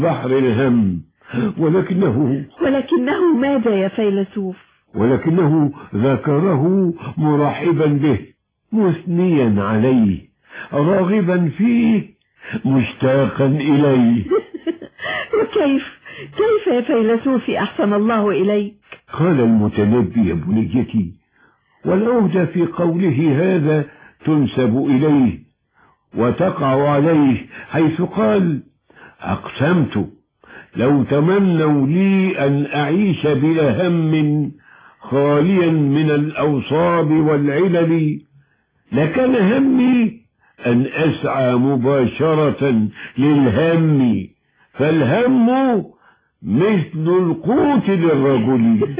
بحر الهم ولكنه ولكنه ماذا يا فيلسوف ولكنه ذكره مرحبا به مثنيا عليه راغبا فيه مشتاقا إليه وكيف كيف يا فيلسوف أحسن الله إليك قال المتنبي يا بنيتي والعهدة في قوله هذا تنسب إليه وتقع عليه حيث قال أقسمت لو تمنوا لي أن أعيش بلا هم خاليا من الأوصاب والعلل لكان همي أن أسعى مباشرة للهم فالهم مثل القوت للرجل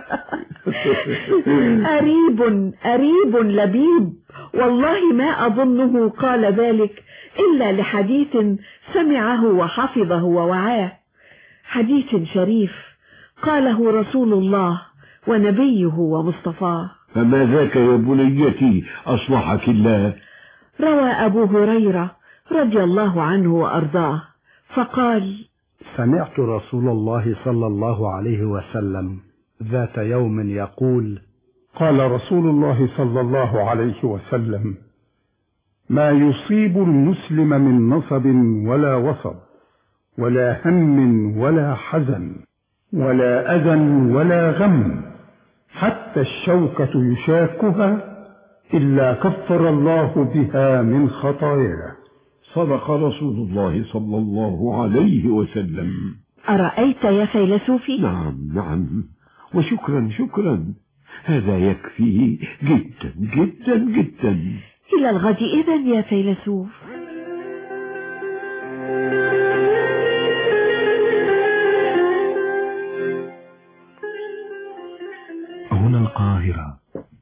أريب أريب لبيب والله ما أظنه قال ذلك إلا لحديث سمعه وحفظه ووعاه حديث شريف قاله رسول الله ونبيه ومصطفاه فما ذاك يا بنيتي أصلحك الله روى أبو هريرة رضي الله عنه وأرضاه فقال سمعت رسول الله صلى الله عليه وسلم ذات يوم يقول قال رسول الله صلى الله عليه وسلم ما يصيب المسلم من نصب ولا وصب ولا هم ولا حزن ولا أذى ولا غم حتى الشوكة يشاكها إلا كفر الله بها من خطاياه صدق رسول الله صلى الله عليه وسلم أرأيت يا فيلسوفي نعم نعم وشكرا شكرا هذا يكفي جدا جدا جدا إلى الغد إذا يا فيلسوف هنا القاهرة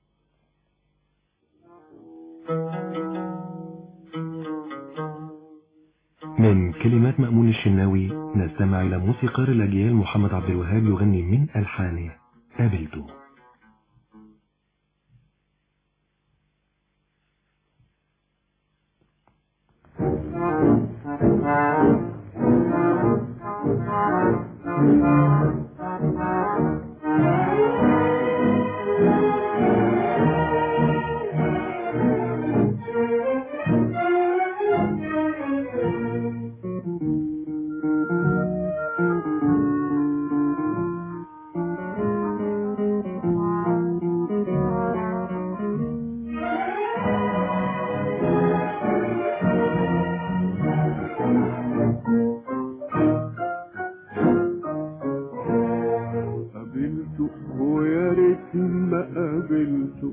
من كلمات مأمون الشناوي نستمع إلى موسيقار الأجيال محمد عبد الوهاب يغني من ألحانه قابلته قابلته ويا ريت ما قابلته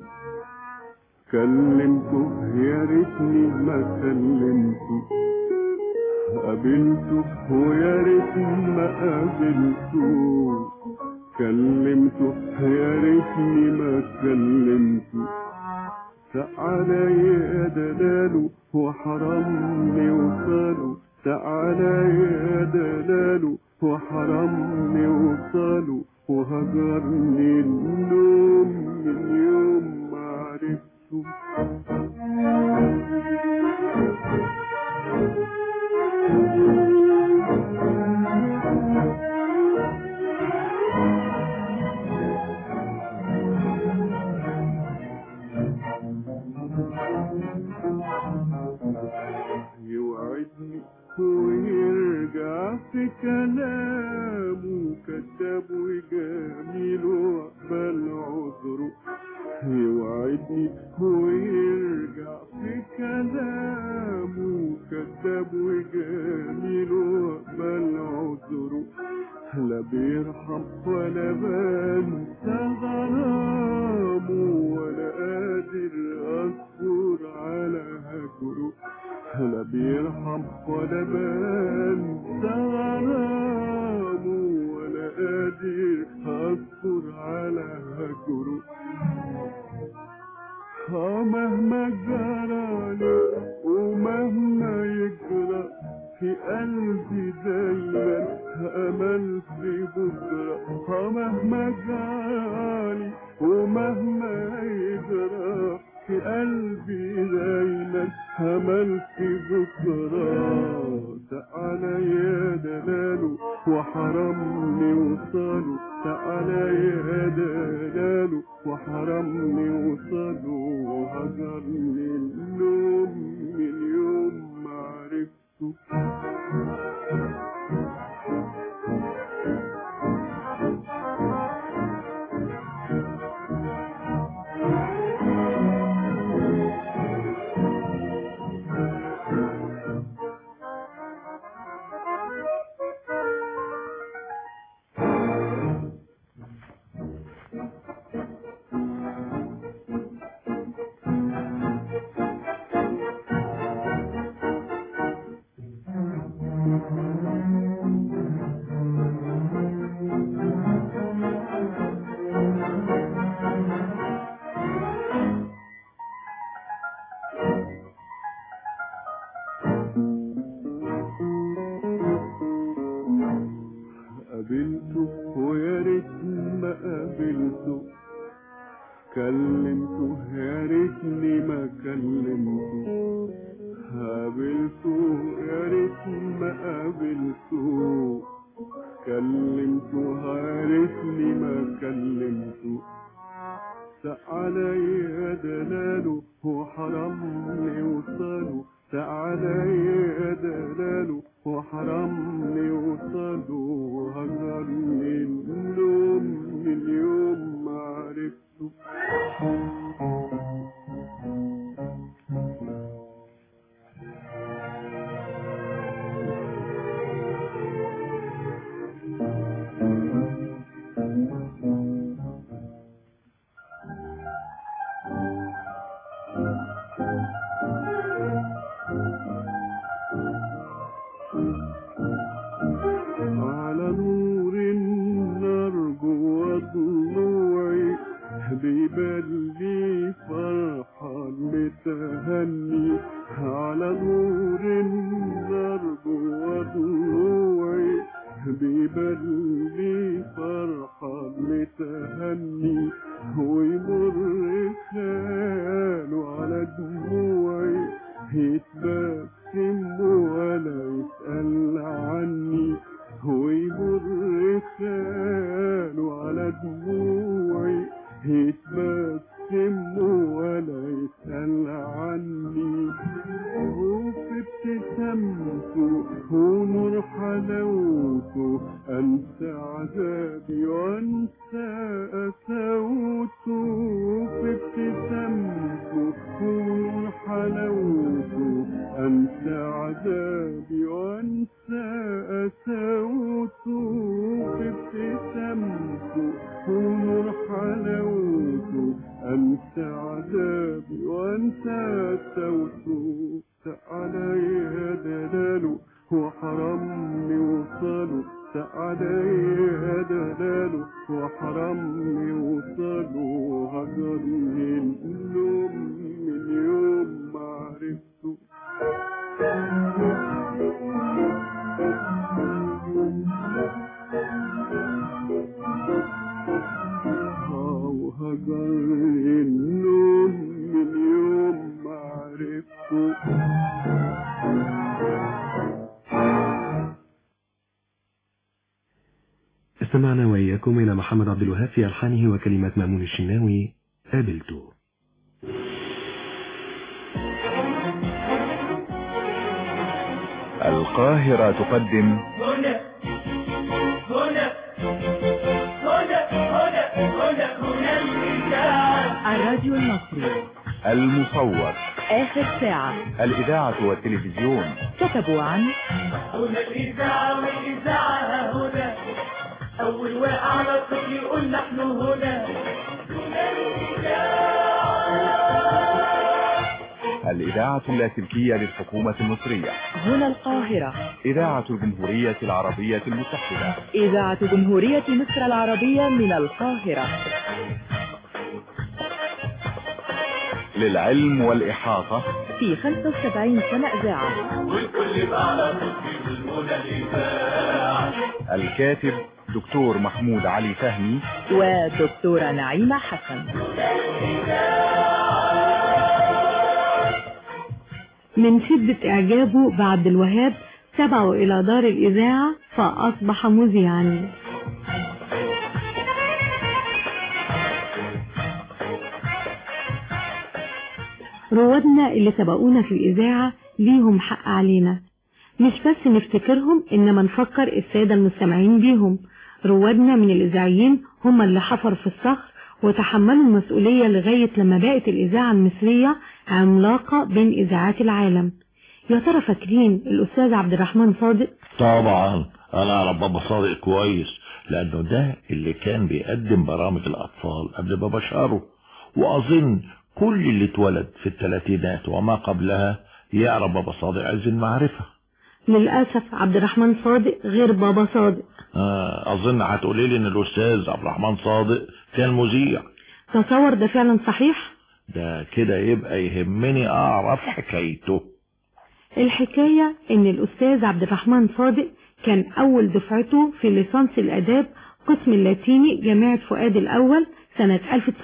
كلمته يا ريتني ما كلمته قابلته ويا ريت ما قابلته كلمته يا ريتني ما كلمته تعالى يا دلاله وحرمني وصاله تعالى يا دلاله وحرمني وصاله وهجرني النوم من يوم ما عرفته يوعدني ويرجع في كلامه كذاب وجميل واقبل عذره يوعدني ويرجع في كلامه كذاب وجميل واقبل عذره لا بيرحم ولا بنسى غرامه ولا قادر اصبر على هجره لا بيرحم ولا بنسى غرامه ولا قادر اصبر على هجره اه مهما جرالي ومهما يجرى في قلبي دايما امل في بكره اه مهما جرالي ومهما يجرى في قلبي دايما امل في بكره تعالى يا دلال دلاله وحرمني وصاله تعالى يا دلاله وحرمني وصاله وهجرني النوم من يوم ما عرفته قابلته ويا ريت ما قابلته كلمته يا ريتني ما كلمته قابلته يا ريت ما قابلته كلمته يا ريتني ما كلمته علي دلاله وحرمني وصاله علي دلاله وحرمني وصاله وهجرني النوم من يوم ما عرفته على نور النار جوا ضلوعي بيبلي فرحان متهني على نور النار جوا ضلوعي بيبلي فرحان متهني ويمر خاله على دموعي يتبسم ولا يسأل عني ويمر خاله على دموعي يتبسم ولا يسأل عني وفي ابتسامته ونور حلاوته أنسى عذابي وأنسى قساوته في ابتسامته ونور حلاوته أنسى عذابي وأنسى قساوته في ابتسامته ونور حلاوته أنسى عذابي وأنسى قساوته علي دلاله وحرمني وصاله علي دلاله وحرمني وصاله هجرني النوم من يوم ما عرفته وهجرني النوم من يوم ما عرفته استمعنا وإياكم إلى محمد عبد الوهاب في ألحانه وكلمات مأمون الشناوي قابلته القاهرة تقدم هنا هنا هنا هنا هنا هنا الإذاعة الراديو المصري المصور آخر ساعة الإذاعة والتلفزيون كتبوا عن هنا الإذاعة والإذاعة هنا أول واقع على الطفل يقول نحن هنا هنا الإذاعة اللاسلكية للحكومة المصرية هنا القاهرة إذاعة الجمهورية العربية المتحدة إذاعة جمهورية مصر العربية من القاهرة للعلم والإحاطة في 75 سنة إذاعة والكل بقى على الطفل والمنى الإذاعة الكاتب دكتور محمود علي فهمي ودكتورة نعيمة حسن من شدة إعجابه بعبد الوهاب تبعه إلى دار الإذاعة فأصبح مذيعا روادنا اللي سبقونا في الإذاعة ليهم حق علينا مش بس نفتكرهم إنما نفكر السادة المستمعين بيهم روادنا من الإذاعيين هم اللي حفروا في الصخر وتحملوا المسؤولية لغاية لما بقت الإذاعة المصرية عملاقة بين إذاعات العالم يا ترى فاكرين الأستاذ عبد الرحمن صادق طبعا انا اعرف بابا صادق كويس لانه ده اللي كان بيقدم برامج الاطفال قبل بابا شارو واظن كل اللي اتولد في الثلاثينات وما قبلها يعرف بابا صادق عز المعرفة للأسف عبد الرحمن صادق غير بابا صادق آه اظن هتقولي لي ان الاستاذ عبد الرحمن صادق كان مذيع تصور ده فعلا صحيح ده كده يبقى يهمني اعرف حكايته الحكاية ان الأستاذ عبد الرحمن صادق كان أول دفعته في ليسانس الآداب قسم اللاتيني جامعة فؤاد الأول سنة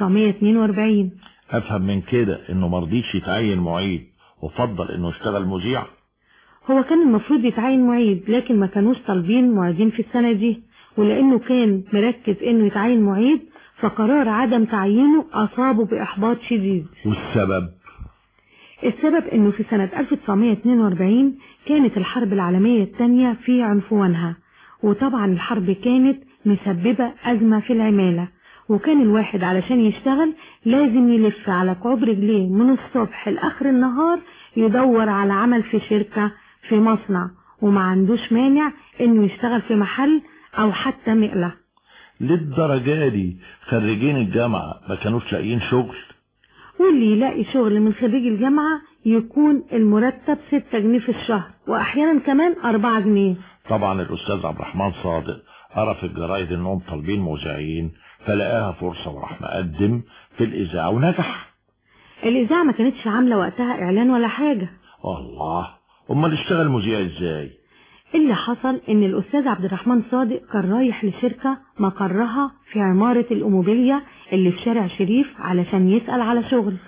1942 افهم من كده انه مرضيش يتعين معيد وفضل انه يشتغل مذيع هو كان المفروض يتعين معيد لكن ما كانوش طالبين معيدين في السنة دي ولأنه كان مركز إنه يتعين معيد فقرار عدم تعيينه أصابه بإحباط شديد والسبب السبب إنه في سنة 1942 كانت الحرب العالمية الثانية في عنفوانها وطبعا الحرب كانت مسببة أزمة في العمالة وكان الواحد علشان يشتغل لازم يلف على كعوب رجليه من الصبح لآخر النهار يدور على عمل في شركة في مصنع وما عندوش مانع انه يشتغل في محل او حتى مقلة للدرجة دي خريجين الجامعة ما كانوش لاقيين شغل واللي يلاقي شغل من خريج الجامعة يكون المرتب 6 جنيه في الشهر واحيانا كمان 4 جنيه طبعا الاستاذ عبد الرحمن صادق قرا في الجرايد انهم طالبين مذيعين فلقاها فرصة وراح مقدم في الاذاعة ونجح الاذاعة ما كانتش عاملة وقتها اعلان ولا حاجة الله امال اشتغل مذيع ازاي اللي حصل ان الاستاذ عبد الرحمن صادق كان رايح لشركة مقرها في عمارة الأموبيليا اللي في شارع شريف علشان يسأل على شغل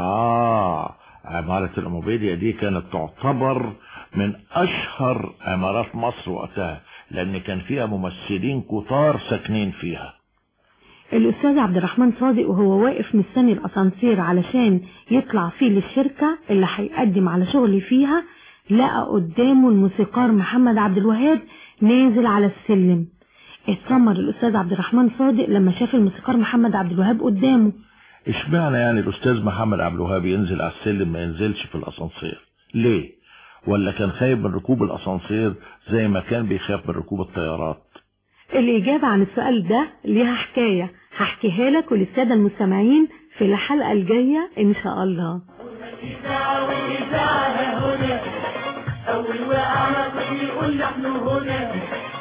اه عمارة الأموبيليا دي كانت تعتبر من أشهر عمارات مصر وقتها لأن كان فيها ممثلين كتار ساكنين فيها الأستاذ عبد الرحمن صادق وهو واقف مستني الأسانسير علشان يطلع فيه للشركة اللي هيقدم على شغل فيها لقى قدامه الموسيقار محمد عبد الوهاب نازل على السلم اتسمر الأستاذ عبد الرحمن صادق لما شاف الموسيقار محمد عبد الوهاب قدامه اشمعنى يعني الأستاذ محمد عبد الوهاب ينزل على السلم ما ينزلش في الأسانسير ليه ولا كان خايف من ركوب الأسانسير زي ما كان بيخاف من ركوب الطيارات الإجابة عن السؤال ده ليها حكاية هحكيها لك وللسادة المستمعين في الحلقة الجاية إن شاء الله الإذاعة والإذاعة هنا أول وقعنا طفل يقول نحن هنا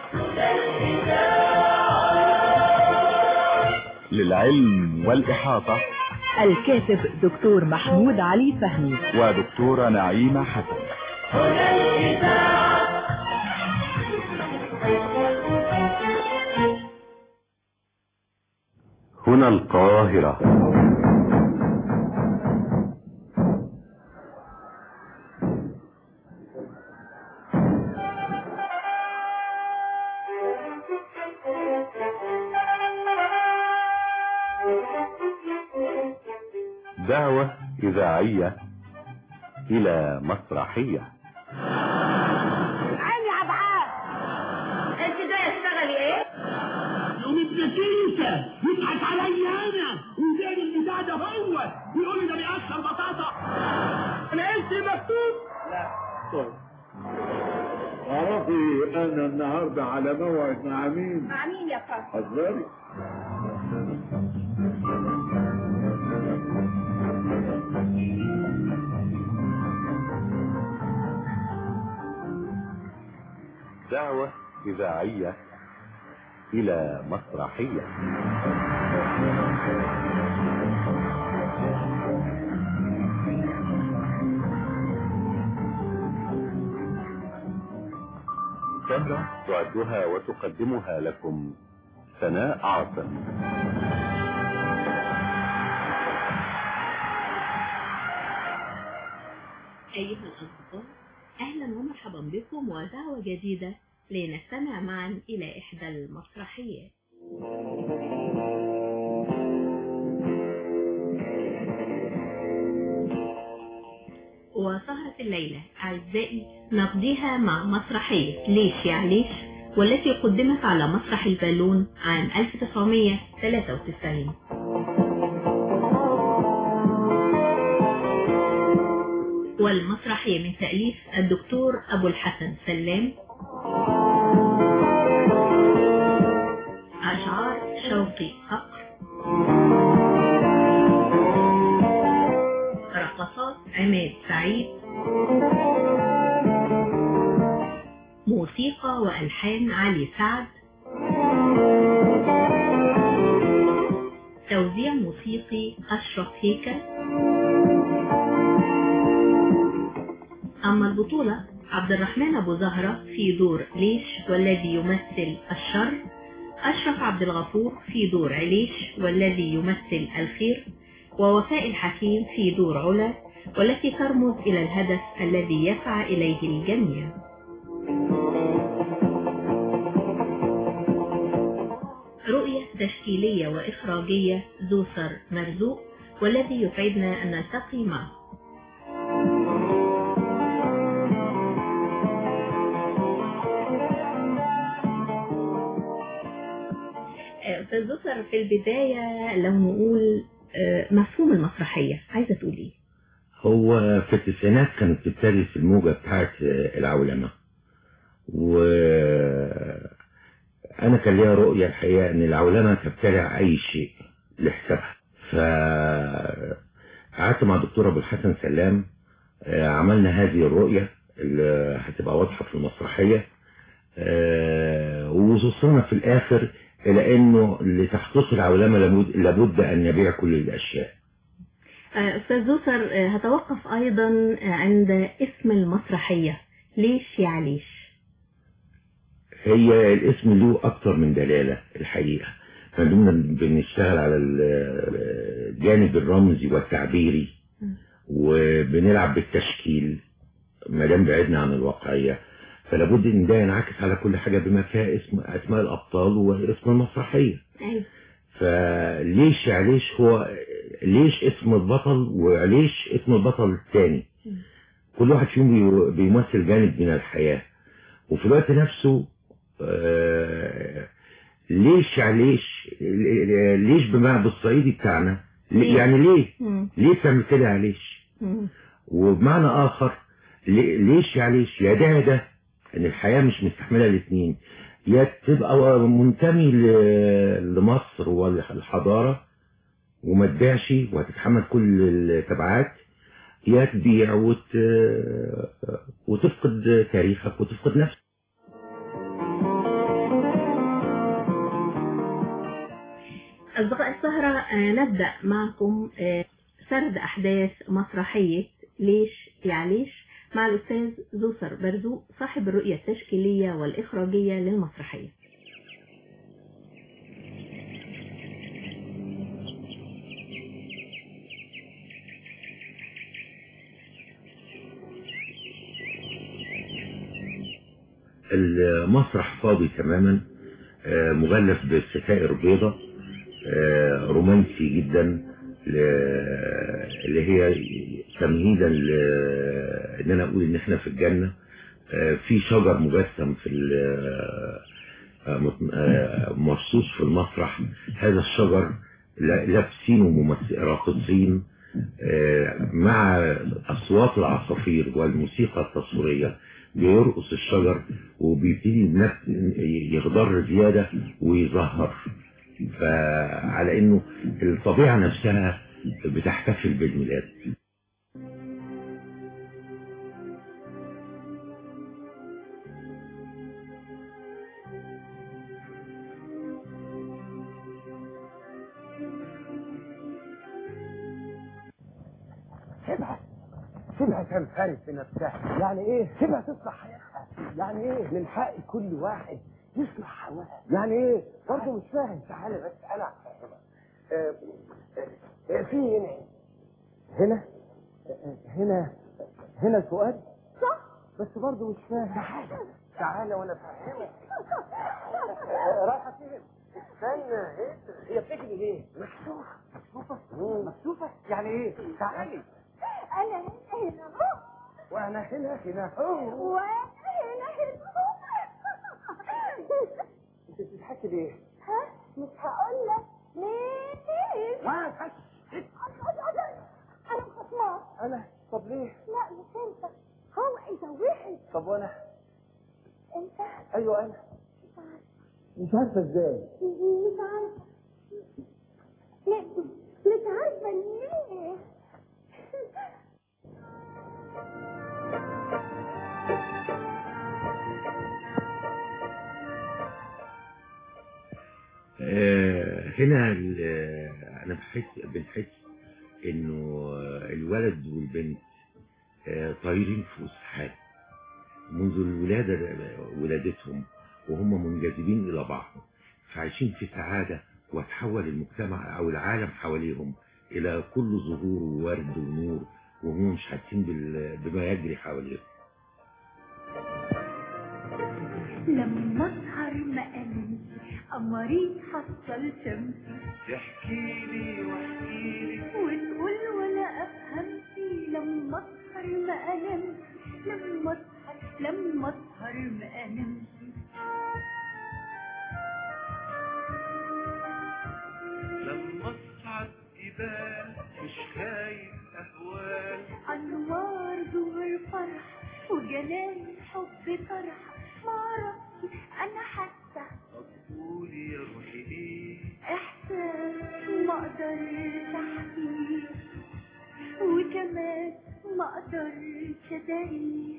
للعلم والإحاطة الكاتب دكتور محمود علي فهمي ودكتورة نعيمة حسن هنا الإذاعة هنا القاهرة دعوة إذاعية إلى مسرحية عيني يا عبعاد انت جاي اشتغلي ايه؟ يوم ابن كيسة يضحك عليا أنا وزين البتاع ده هو بيقول لي ده بيقشر بطاطا أنا قلت مكتوب لا طيب تعرفي انا النهارده على موعد مع مين مع مين يا فندم؟ حذري دعوة إذاعية إلى مسرحية سهرة تعدها وتقدمها لكم سناء عاصم أيها الأصدقاء أهلا ومرحبا بكم ودعوة جديدة لنستمع معا إلى إحدى المسرحيات وسهرة الليلة أعزائي نقضيها مع مسرحية ليش يا ليش والتي قدمت على مسرح البالون عام 1993 والمسرحية من تأليف الدكتور أبو الحسن سلام أشعار شوقي صقر رقصات عماد سعيد موسيقى وألحان علي سعد توزيع موسيقي أشرف هيكل أما البطولة عبد الرحمن أبو زهرة في دور ليش والذي يمثل الشر أشرف عبد الغفور في دور عليش والذي يمثل الخير ووفاء الحكيم في دور علا والتي ترمز إلى الهدف الذي يسعى إليه الجميع رؤية تشكيلية وإخراجية زوسر مرزوق والذي يسعدنا أن نلتقي معه أستاذ زوسر في البداية لو نقول مفهوم المسرحية عايزة تقول إيه؟ هو في التسعينات كانت بتبتدي في الموجة بتاعت العولمة و أنا كان ليا رؤية الحقيقة إن العولمة تبتلع أي شيء لحسابها ف قعدت مع الدكتور أبو الحسن سلام عملنا هذه الرؤية اللي هتبقى واضحة في المسرحية ووصلنا في الآخر إلى أنه لتحقيق العولمة لابد أن نبيع كل الأشياء أستاذ زوسر هتوقف أيضا عند اسم المسرحية ليش يا عليش هي الاسم له أكتر من دلالة الحقيقة احنا دمنا بنشتغل على الجانب الرمزي والتعبيري وبنلعب بالتشكيل ما دام بعدنا عن الواقعية فلابد ان ده ينعكس على كل حاجة بما فيها اسم اسماء الابطال واسم المسرحية أيوة. فليش عليش هو ليش اسم البطل وعليش اسم البطل الثاني كل واحد فيهم بيمثل جانب من الحياة وفي الوقت نفسه آه ليش عليش ليش بمعنى بالصعيدي بتاعنا يعني ليه ليه تعمل كده عليش وبمعنى اخر ليش عليش يا ده ده ان الحياة مش مستحملة الاثنين يا تبقى منتمي لمصر والحضارة وما تبيعش وهتتحمل كل التبعات يا تبيع وت... وتفقد تاريخك وتفقد نفسك أصدقاء السهرة نبدأ معكم سرد أحداث مسرحية ليش يعليش مع الأستاذ زوسر برزوق صاحب الرؤية التشكيلية والإخراجية للمسرحية المسرح فاضي تماما مغلف بالستائر بيضة رومانسي جدا اللي هي تمهيدا ان انا اقول ان احنا في الجنة في شجر مجسم في مرصوص في المسرح هذا الشجر لابسين راقصين مع اصوات العصافير والموسيقى التصويرية بيرقص الشجر وبيبتدي يخضر زيادة ويظهر فعلى انه الطبيعة نفسها بتحتفل بالميلاد سيبها سيبها تنفرد في نفسها يعني ايه سيبها تصلح حياتها يعني ايه من حق كل واحد يصلح هواه يعني ايه برضه مش فاهم تعالى بس انا هفهمك آه، آه، في هنا هنا آه، هنا هنا الفؤاد صح بس برضه مش فاهم تعالى تعالى وانا افهمك آه، رايحه فين؟ استنى ايه هي بتجري ليه؟ مكسوفه مكسوفه؟ مكسوفه؟ يعني ايه؟ تعالي انا هنا هنا اهو وانا هنا هنا هو وانا هنا هنا انت بتضحكي ليه؟ ها مش هقول لك ليه ما تضحكش انا خصمان انا طب ليه؟ لا مش انت هو انت وحش طب وانا انت ايوه انا مش عارفه ازاي مش عارفه لا مش عارفه ليه آه، هنا ال- انا بحس بنحس انه الولد والبنت آه، طايرين في السحاب منذ الولادة ولادتهم وهم منجذبين إلى بعض فعايشين في سعادة وتحول المجتمع أو العالم حواليهم إلى كل زهور وورد ونور وهم مش حاسين بال- بما يجري حواليهم لما اسهر ما انامش قمري حصل شمسي تحكي لي واحكي لي وتقول ولا افهم فيه لما اسهر ما انامش لما اسهر لما اسهر ما انامش لما اصعد جبال مش خايف اهوال انوار ظهر فرح وجلال حب فرح معرفش انا حاسه قولي يا روحي ايه احساس ما اقدرش احكيه وكمان ما اقدرش اداريه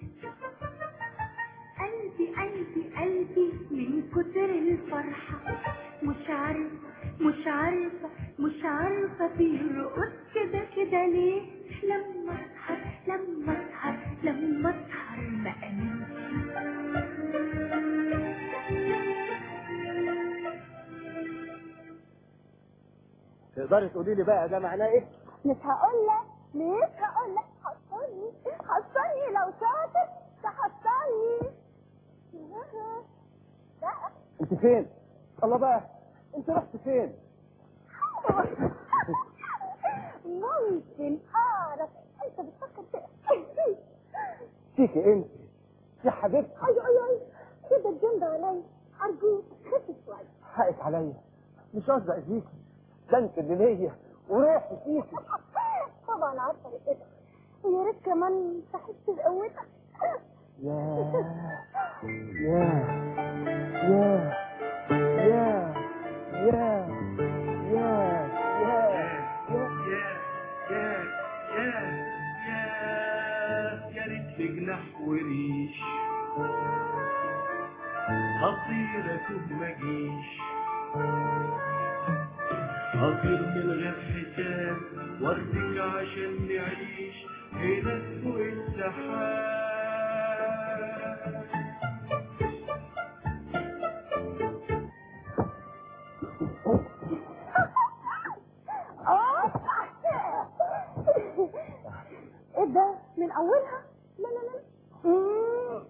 قلبي قلبي قلبي من كتر الفرحة مش عارفة مش عارفة مش عارفة بيرقص كده كده ليه لما اسهر لما اسهر لما اسهر ما تقدري تقولي لي بقى ده معناه ايه؟ مش هقول لك مش هقول لك حصلني حصلني لو شاطر تحصلني لا انت فين؟ الله بقى انت رحت فين؟ ممكن اعرف انت بتفكر في فيكي انت يا حبيبتي ايوه ايوه ايوه كده الجنب عليا ارجوك خف شويه حقك عليا مش قصدي اذيكي ده انت اللي ليا وروحي فيكي طبعا عارفه رقتك ويا ريت كمان تحس بقوتك يا يا يا يا يا يا يا يا يا يا يا يا ريت لي جناح وريش هطير اتوب مجيش هطير من غير حساب وارتك عشان نعيش هنا فوق السحاب اه ايه ده من اولها لا لا لا مم.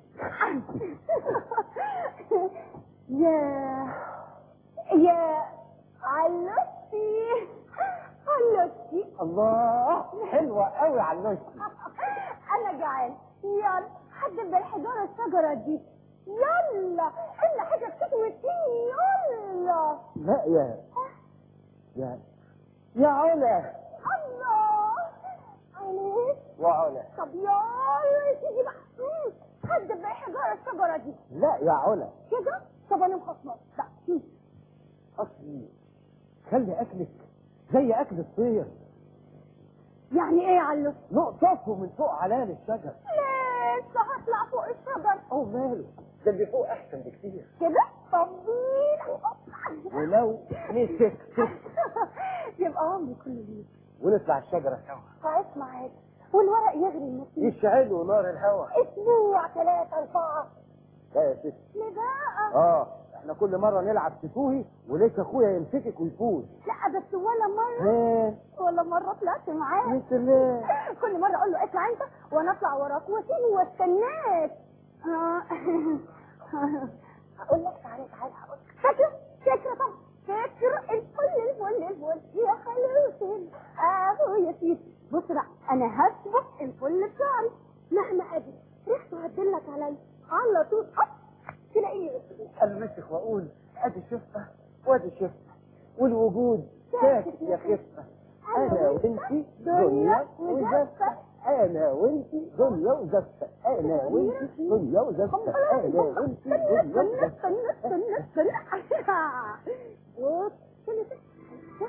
يا يا علوشي علوشي الله حلوة قوي على الوش انا جعان يلا حد بالحجارة الشجرة دي يلا الا حاجة بتكوي يلا لا يا يا يا علا الله عليك وعلا طب يلا يا سيدي بقى مم. حد بالحجارة الشجرة دي لا يا علا كده طب انا مخصمة لا مم. اصلي خلي اكلك زي اكل الطير يعني ايه يا علوش نقطفه من فوق علان الشجر لسه هطلع فوق الشجر او ماله ده اللي فوق احسن بكتير كده طب بينا ولو مسكت يبقى عمري كله ليك ونطلع الشجرة سوا فاسمع عادي والورق يغلي النسيم يشعلوا نار الهوا اسبوع ثلاثة أربعة لا يا ست ليه بقى؟ اه احنا كل مرة نلعب تفوهي وليك اخويا يمسكك ويفوز لا بس ولا مرة ايه ولا مرة طلعت معاه مثل ايه كل مرة اقول له اطلع انت وانا اطلع وراك واسيبه واستناك آه. هقول لك تعالى تعالى هقول لك فاكر فاكرة طبعا فاكرة الفل الفل الفل يا حلاوة اهو يا سيدي بص بقى انا هسبق الفل بتاعي مهما قابل ريحته هتدلك عليا على طول أب تلاقيني المسك واقول ادي شفة وادي شفة والوجود ساكت يا خفة انا وانتي دنيا وزفة انا وانتي دنيا وزفة انا وانتي دنيا وزفة انا وانتي دنيا استنى وزفة استنى استنى استنى بص كده كده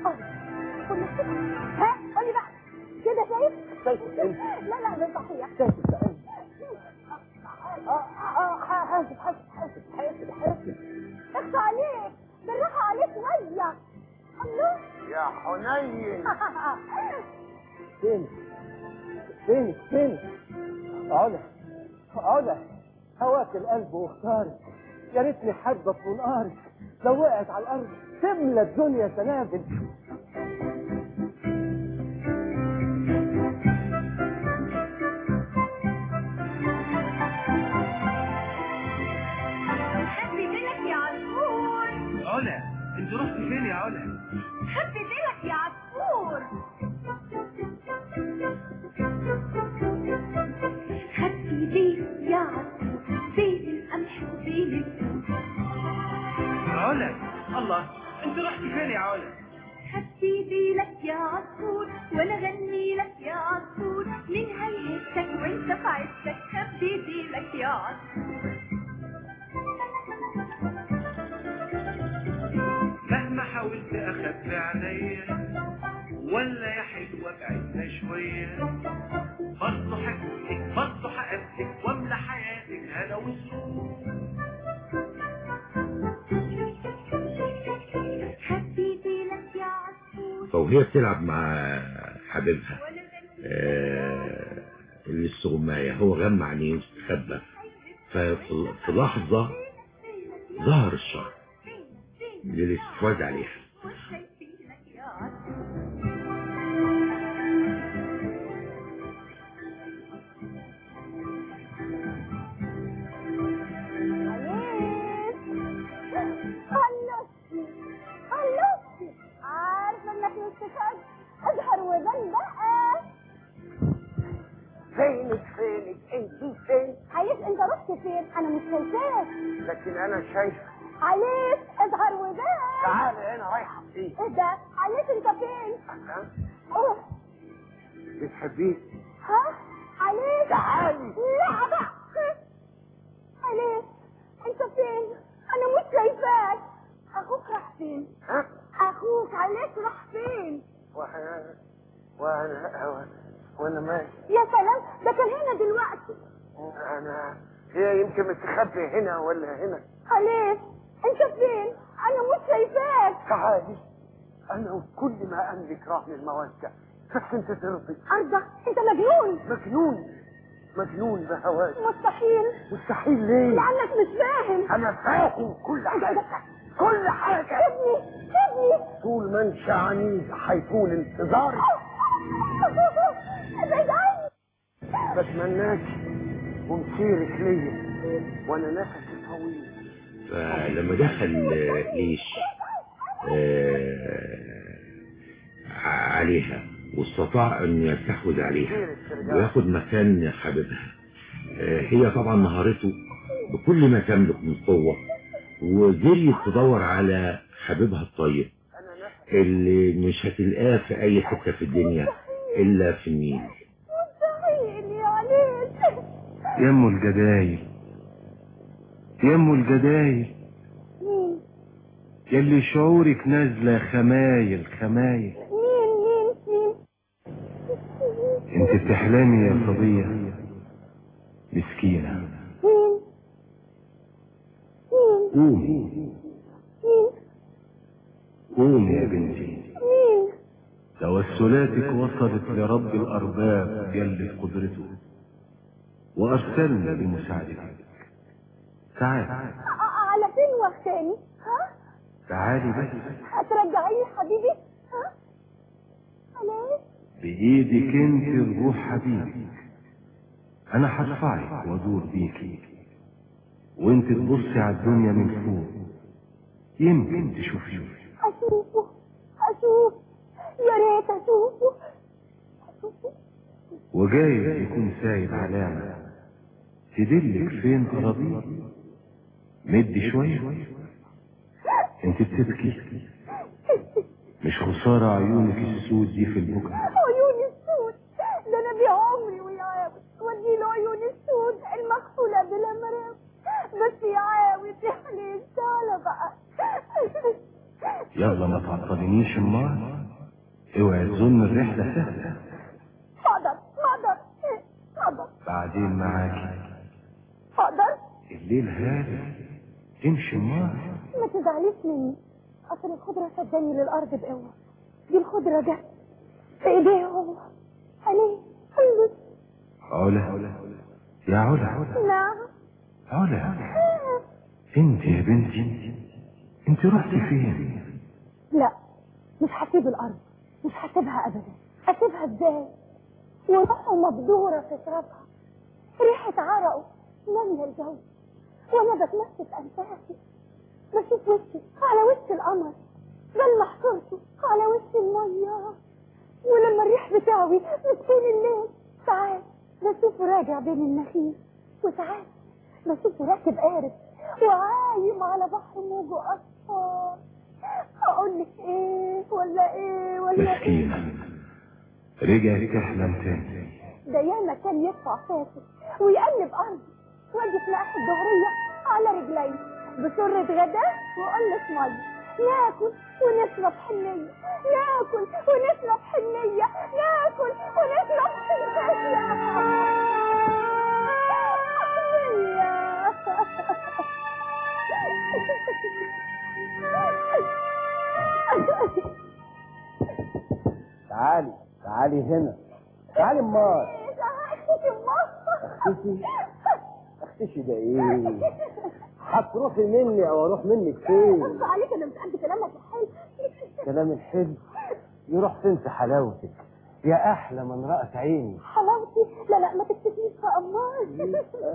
ها قولي بقى كده شايف شايف انت لا لا ده صحيح شايف انت اه اه حاسب حاسب حاسب حاسب حاسب اخفى عليك بالراحة عليك شوية الله يا حنين فين فين فين علا علا هواك القلب واختارك يا ريتني حبة في نارك لو وقعت على الارض تملى الدنيا سنابل خبي بالك يا عصفور علا انت رحت فين يا علا خبي بالك يا عصفور خبي بالك يا عصفور بين القمح وبين الفول علا الله انت رحت فين يا علا خبي بالك يا عصفور وانا غني لك يا عصفور مين هيهزك وانت في عزك خبي بالك يا عصفور مهما حاولت اخبي عليا ولا يا حلوة بعدنا شوية برضه حكمتك برضه حقبتك واملى حياتك هنا وسرور خبي بالك يا عصفور فوهي بتلعب مع حبيبها آه، اللي السغماية هو غمى عينيه واستخبى ففي في لحظة ظهر الشر للاستحواذ عليها خلصتي خلصتي عارفة انك مستفاد اظهر وبان بقى فينك فينك انت فين عايز انت رحت فين انا مش شايفاك لكن انا شايف عليك اظهر وبان تعالي هنا رايحة فين ايه ده عليك انت فين ها؟ اوه بتحبيه ها عليك تعالي. لا بقى عليك انت فين انا مش شايفاك اخوك راح فين ها اخوك عليك راح فين وانا وانا وانا ماشي يا سلام ده كان هنا دلوقتي انا هي يمكن مستخبي هنا ولا هنا عليك انت فين انا مش شايفاك تعالي انا وكل ما املك رهن المودة بس انت ترضي ارضى انت مجنون مجنون مجنون بهواك مستحيل مستحيل ليه لانك مش فاهم انا فاهم كل حاجة كل حاجة ابني ابني طول ما انت عنيد هيكون انتظاري ابعد عني بتمناك ومسيرك ليا وانا نفسي طويل فلما دخل آه، ليش آه، عليها واستطاع ان يستحوذ عليها وياخد مكان حبيبها آه، هي طبعا نهارته بكل ما تملك من قوة وجريت تدور على حبيبها الطيب اللي مش هتلقاه في اي حتة في الدنيا الا في النيل مستحيل يا عليك يمو الجدايل يمو الجدايل مين يلي شعورك نازلة خمايل خمايل مين مين مين انت بتحلمي يا صبية مسكينة مين مين قومي مين قومي يا بنتي مين توسلاتك وصلت لرب الأرباب جل في قدرته وأرسلنا بمساعدتك تعال آه، على فين تاني ها تعالي بس هترجعيني حبيبي ها علاء بإيدك انت الروح حبيبي أنا هرفعك وأدور بيكي وانت تبصي على الدنيا من فوق يمكن تشوفي هشوفه هشوف يا ريت اشوفه هشوفه وجايز يكون سايب علامة تدلك فين أراضيه مدي شوية انت بتبكي مش خسارة عيونك السود دي في البكا عيوني السود ده انا بعمري ويعاود وديله عيوني السود المغسولة بلا مرام بس يعاود يحليل تعالى بقى يلا ما تعطلنيش النار اوعي تظن الرحلة سهلة حاضر حاضر حاضر بعدين معاكي حاضر الليل هادي تمشي النار ما تزعليش مني اصل الخضرة شداني للارض بقوة دي الخضرة جت في ايديه هو عليه حلو علا يا علا نعم علا انت يا بنتي انت رحتي فين لا مش هسيب الارض مش هسيبها ابدا اسيبها ازاي وروحه مبدورة في ترابها ريحة عرقه مالية الجو وانا بتمسك انفاسي بشوف وشي على وش القمر بلمح صورته على وش المية ولما الريح بتاعي بتكون الليل ساعات بشوفه راجع بين النخيل وساعات بشوفه راكب قارب وعايم على بحر موجه اصفر اقول لك ايه ولا ايه ولا ايه مسكينة رجعت تحلم تاني ده ياما كان يدفع فاسد ويقلب ارضي واجي في ناحية الظهرية على رجلي بسرة غداء وقلة مية ناكل ونشرب حنية ناكل ونشرب حنية ناكل ونشرب حنية تعالي تعالي هنا تعالي امال اختشي اختشي ده ايه هتروحي مني او اروح منك فين بص عليك انا مش قد كلامك الحلو كلام الحلو يروح فين في حلاوتك يا احلى من رأت عيني حلاوتي لا لا ما تكتفيش يا امال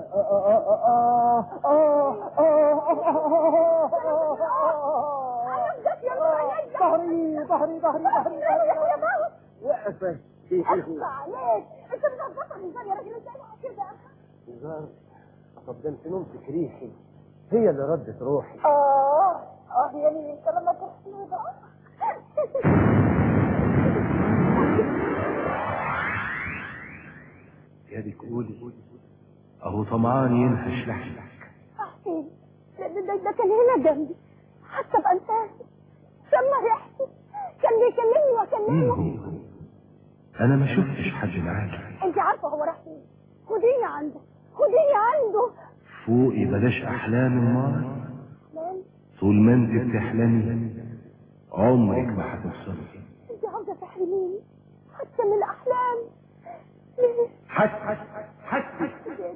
ظهري ظهري ظهري ظهري وقفت اخفى عليك انت مش هتبطل هزار يا راجل انت قاعد كده هزار طب ده انت نمسك ريحي هي اللي ردت روحي اه اه يا ليه انت لما تحسني بقى يا دي قولي اهو طمعان ينهش لحمك حسين ده, ده, ده كان هنا جنبي حتى بأنفاسي شم ريحتي كان بيكلمني مين واكلمه هو انا ما شفتش حد معاكي انت عارفه هو راح فين خديني عنده خديني عنده فوقي بلاش احلام النار مان طول ما انت بتحلمي عمرك ما هتوصلي انت عاوزه تحرميني حتى من الاحلام ليه حتى حتى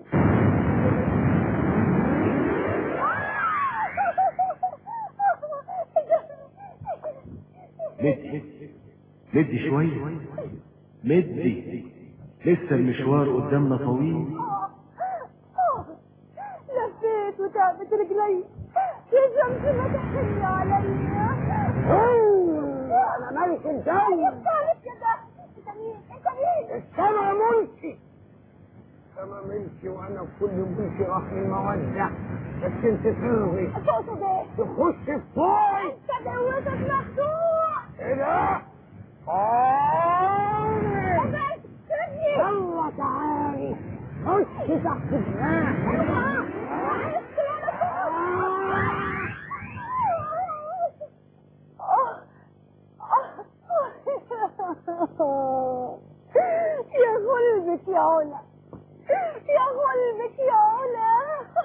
مدي مدي شوية مدي لسه المشوار قدامنا طويل لفيت وتعبت رجلي يا شمس ما تحرمي عليا انا ملك الجو تعرف كده انت مين انت مين السما ملكي السما ملكي وانا كل ملكي رحمي مودة بس انت ترضي تقصد ايه تخش في طوعي انت دوتك مخدوع ايه ده؟ قومي بس سيبني يلا تعالي خش تحت جناحي يا غلبك يا علا يا غلبك يا علا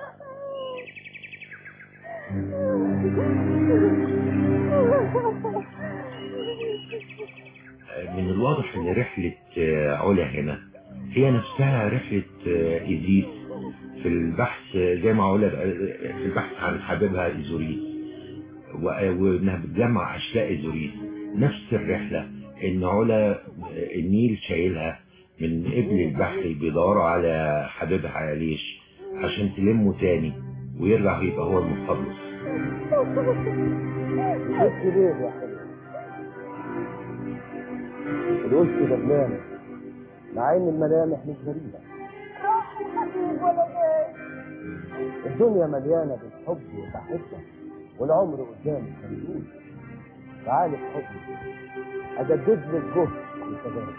من الواضح ان رحلة آه، علا هنا هي نفسها رحلة آه، إيزيس في البحث آه، زي ما علا في البحث عن حبيبها إيزوريس و- وانها بتجمع اشلاء ازوريس نفس الرحله ان علا النيل شايلها من قبل البحر بيدوروا على حبيبها عليش عشان تلمه تاني ويرجع يبقى هو المخلص بس ليه يا حلو الوش دبلانة مع ان الملامح مش غريبة راح الحبيب ولا جاي الدنيا مليانة بالحب وتحبة والعمر قدامي خليل تعالي بحبي اجدد لك جهد وشباب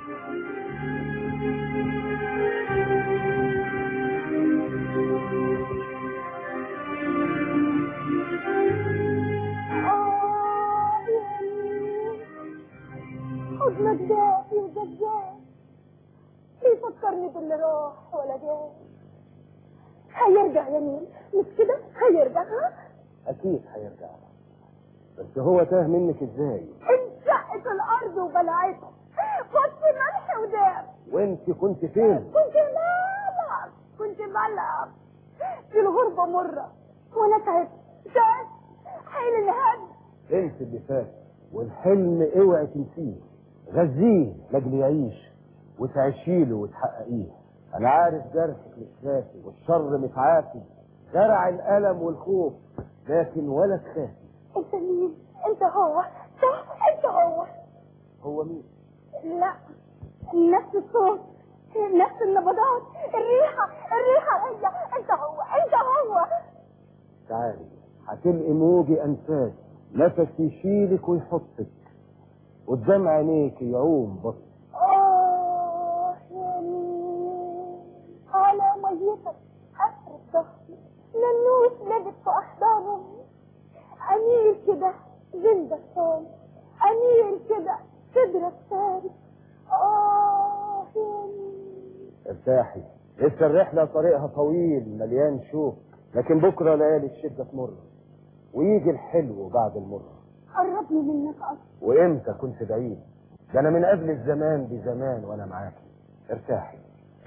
آه يعني حضنك دافي ودجال بيفكرني باللي راح ولا جاي هيرجع يا نيل مش كده هيرجع ها اكيد هيرجع بس هو تاه منك ازاي انشقت الارض وبلعتها فص ملح وداب وانت كنت فين كنت بلعب كنت بلعب في الغربة مرة وانا تعبت تعبت حيل الهد انت اللي فات والحلم اوعي تنسيه غذيه لاجل يعيش وتعيشيله وتحققيه انا عارف جرحك مش كافي والشر متعافي زرع الالم والخوف لكن ولا تخافي انت مين انت هو صح انت هو هو مين لا نفس الصوت نفس النبضات الريحة الريحة هي انت هو انت هو تعالي هتلقي موجي انفاس نفس يشيلك ويحطك قدام عينيك يعوم بص آه يا نيل على ميتك أسرد ضهري ننوس لبت في أحضانهم أميل كده جلدك صامت أميل كده صدرك ساري آه يا نيل ارتاحي لسه الرحلة طريقها طويل مليان شوق لكن بكرة ليالي الشدة تمر ويجي الحلو بعد المر قربني منك أكتر وامتى كنت بعيد ده انا من قبل الزمان بزمان وانا معاكي ارتاحي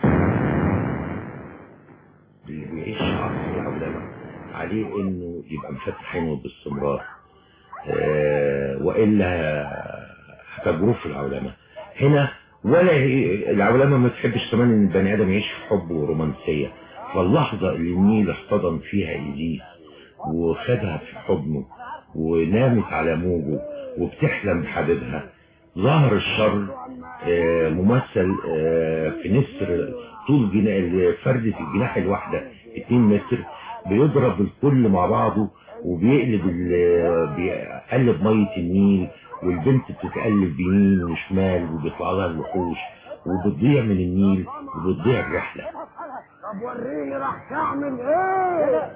اللي بيعيش عصر العولمة عليه انه يبقى مفتح عينه باستمرار آه والا هتجروف العولمة هنا ولا هي- العولمة ما تحبش كمان ان البني ادم يعيش في حب ورومانسية فاللحظة اللي النيل احتضن فيها ايديه وخدها في حضنه ونامت على موجه وبتحلم بحبيبها ظهر الشر آه، ممثل آه، في نسر طول جنا- فردة الجناح الواحدة 2 متر بيضرب الكل مع بعضه وبيقلب ال- بيقلب مية النيل والبنت بتتقلب يمين وشمال وبيطلع لها الوحوش وبتضيع من النيل وبتضيع الرحلة طب وريني راح تعمل ايه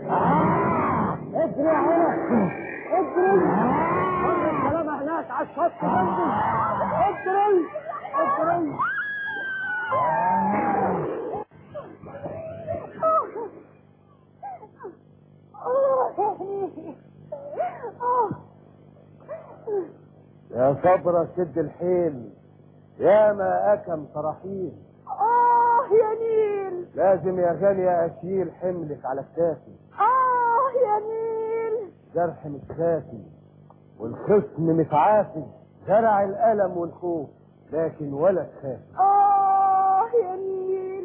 اجري هنا اجري خد الكلام هناك على الشط جنبي اجري اجري آه يا نيل آه يا صبرة شد الحيل يا ما أكم تراحيل آه يا نيل لازم يا غالية أشيل حملك على كتافي آه يا نيل جرح مش خافي والخصم متعافي زرع الألم والخوف لكن ولا تخافي آه يا نيل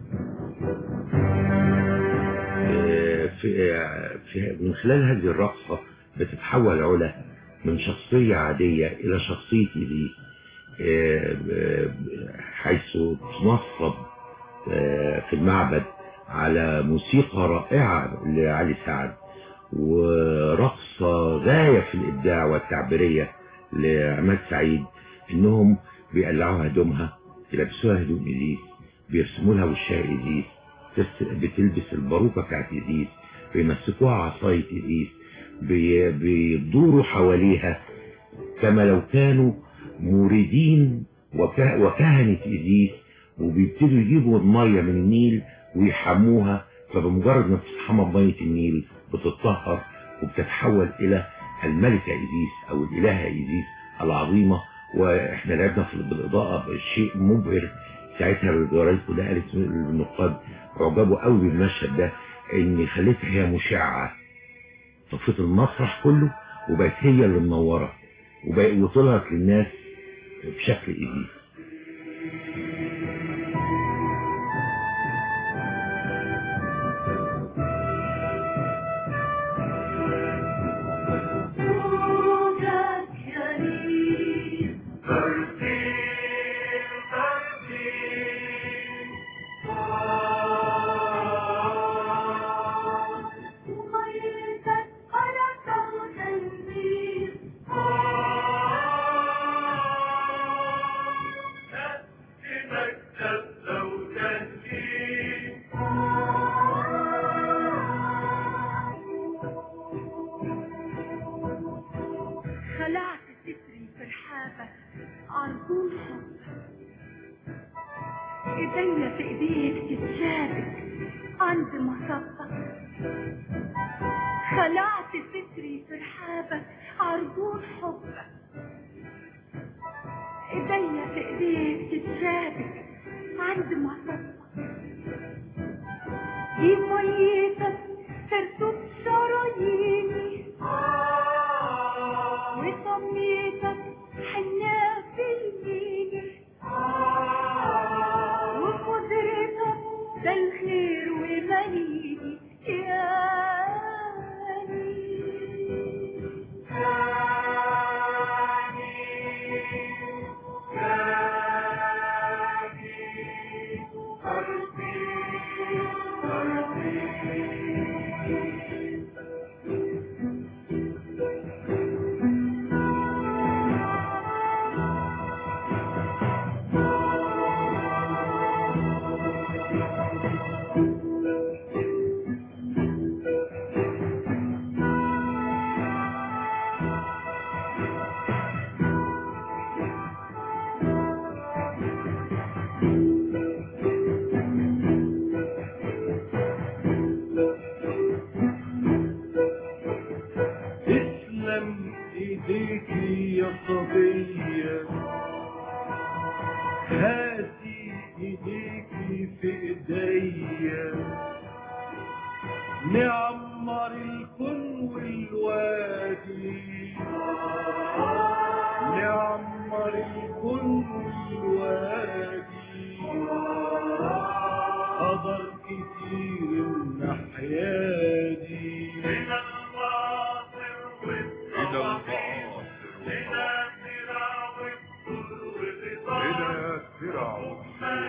آه، في آه، في من خلال هذه الرقصة بتتحول علا من شخصية عادية إلى شخصية إيديه آه، آه، حيث تنصب آه، في المعبد على موسيقى رائعة لعلي سعد ورقصة غاية في الإبداع والتعبيرية لعماد سعيد إنهم بيقلعوا هدومها يلبسوها هدوم إيزيس بيرسموا لها وشها إيزيس ترس- بتلبس الباروكة بتاعت إيزيس بيمسكوها عصاية إيزيس بي- بيدوروا حواليها كما لو كانوا موردين وك- وكهنة إيزيس وبيبتدوا يجيبوا المية من النيل ويحموها فبمجرد ما تتحمى بمية النيل بتتطهر وبتتحول إلى الملكة إيزيس أو الإلهة إيزيس العظيمة وإحنا لعبنا في بالإضاءة بشيء مبهر ساعتها الجرايد كلها قالت النقاد عجبوا قوي بالمشهد ده إن خلتها هي مشعة طفيت المسرح كله وبقت هي اللي منورة وبقت وصلت للناس بشكل إيدي خلعت ستري في رحابك عرضون حب ايديا في ايديك تتشابك عند مصبك خلعت ستري في رحابك عرضون حبك ايديا في ايديك تتشابك عند مصبك دي ميتك ترتب شراييني وصميتك حنا في الميني وقدرتك ده الخير ومنيني يا تسلم ايديكي يا صبية هاتي ايديكي في ايديا نعمر الكون والوادي نعمر الكون والوادي قدر كتير من حياتي من الباطل إلى الباطل إلى فرعون إلى فرعون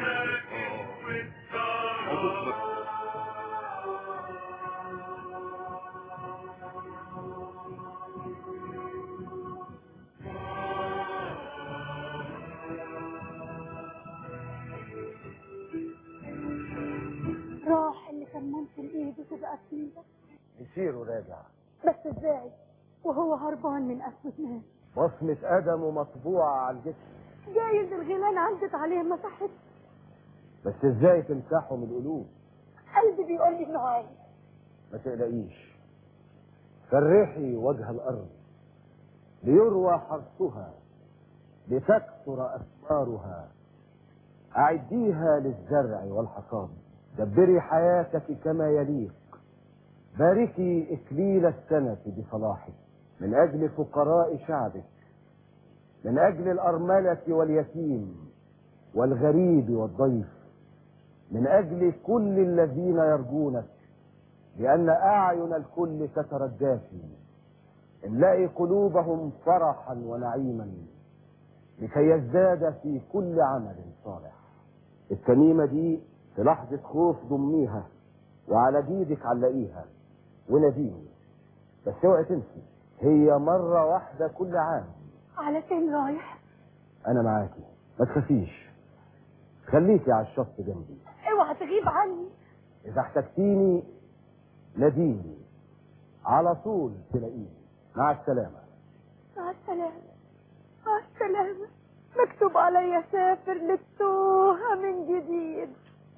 راح اللي كان ممكن ايده تبقى في ايدك يصير راجع بس ازاي وهو هربان من قسوة ناس بصمة قدمه مطبوعة على الجسم جايز الغيلان عدت عليه مسحت بس ازاي تمسحه من القلوب قلبي بيقول لي انه عايز ما تقلقيش فرحي وجه الأرض ليروى حرثها لتكثر أثمارها أعديها للزرع والحصاد دبري حياتك كما يليق باركي إكليل السنة بصلاحك من أجل فقراء شعبك من أجل الأرملة واليتيم والغريب والضيف من أجل كل الذين يرجونك لأن أعين الكل تترجاك املئي قلوبهم فرحا ونعيما لكي يزداد في كل عمل صالح التميمة دي في لحظة خوف ضميها وعلى جيدك علقيها وناديني بس اوعي تنسي هي مرة واحدة كل عام على فين رايح أنا معاكي ما تخافيش خليكي على الشط جنبي اوعى تغيب عني إذا احتجتيني ناديني على طول تلاقيني مع السلامة مع السلامة مع السلامة مكتوب عليا سافر للتوهة من جديد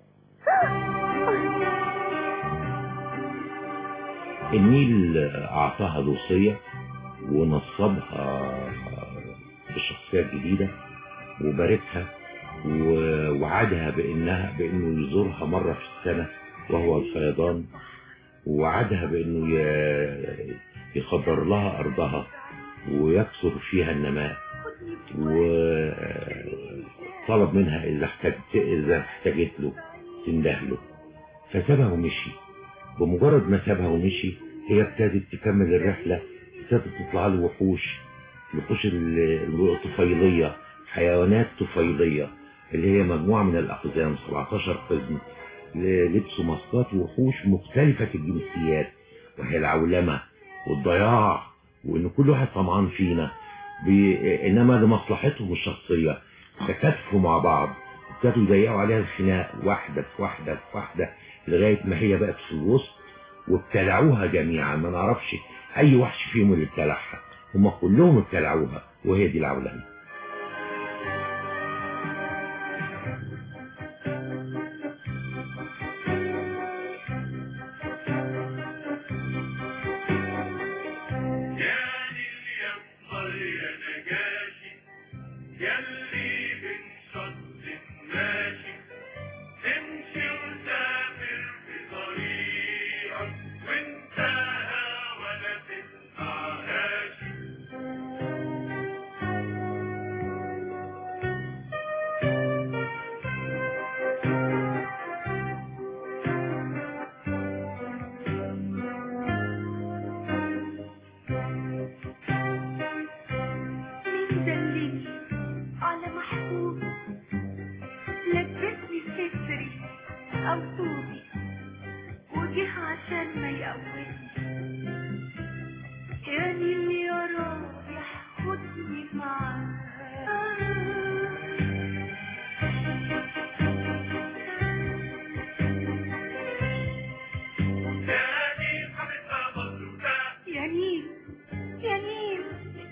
النيل أعطاها الوصية ونصبها بشخصية جديدة وباركها ووعدها بأنها بأنه يزورها مرة في السنة وهو الفيضان ووعدها بأنه ي- يخضر لها أرضها ويكثر فيها النماء وطلب منها إذا احتجت إذا احتاجت له تنده له فسابها ومشي بمجرد ما سابها ومشي هي ابتدت تكمل الرحلة ابتدت تطلع له وحوش الوحوش ال- الطفيلية حيوانات طفيلية اللي هي مجموعة من الأقزام 17 قزم ل- لبسوا ماسكات وحوش مختلفة الجنسيات وهي العولمة والضياع وإن كل واحد طمعان فينا بي... إنما لمصلحتهم الشخصية تكاتفوا مع بعض ابتدوا يضيقوا عليها الخناق واحدة في واحدة في واحدة لغاية ما هي بقت في الوسط وابتلعوها جميعا ما نعرفش أي وحش فيهم اللي ابتلعها هم كلهم ابتلعوها وهي دي العولمة مين دلني على محبوب لبسني ستري او ثوبي وجه عشان ما يقومني يا نيل يا رايح خدني معاك يا نيل يا نيل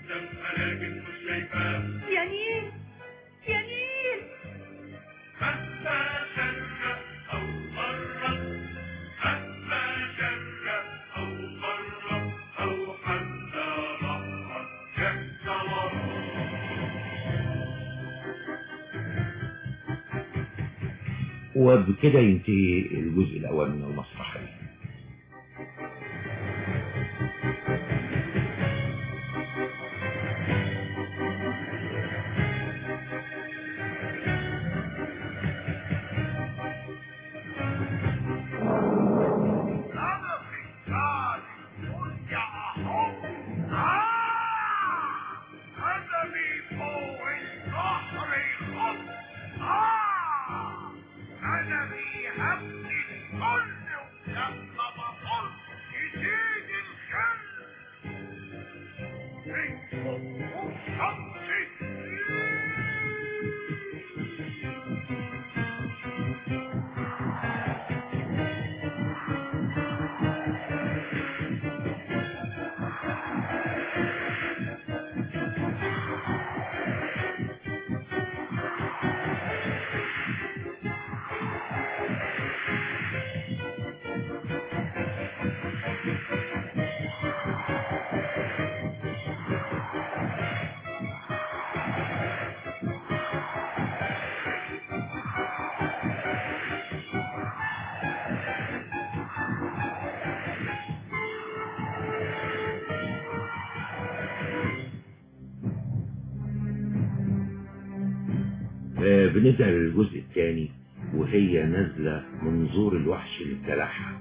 يا نيل يا نيل وبكده ينتهي الجزء الأول من المسرحية آه، بنبدأ للجزء الثاني وهي نازلة منظور الوحش اللي ابتلعها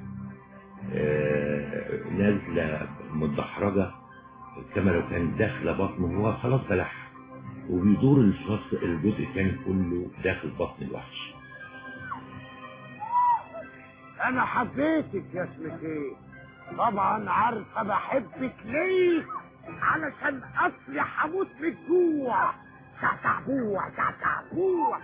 آه، نازلة متدحرجة كما لو كانت داخلة بطنه هو خلاص بلعها وبيدور الفصل الجزء الثاني كله داخل بطن الوحش انا حبيتك يا اسمك ايه طبعا عارفه بحبك ليه علشان اصلي هموت من الجوع تعتعبوع تعتعبوع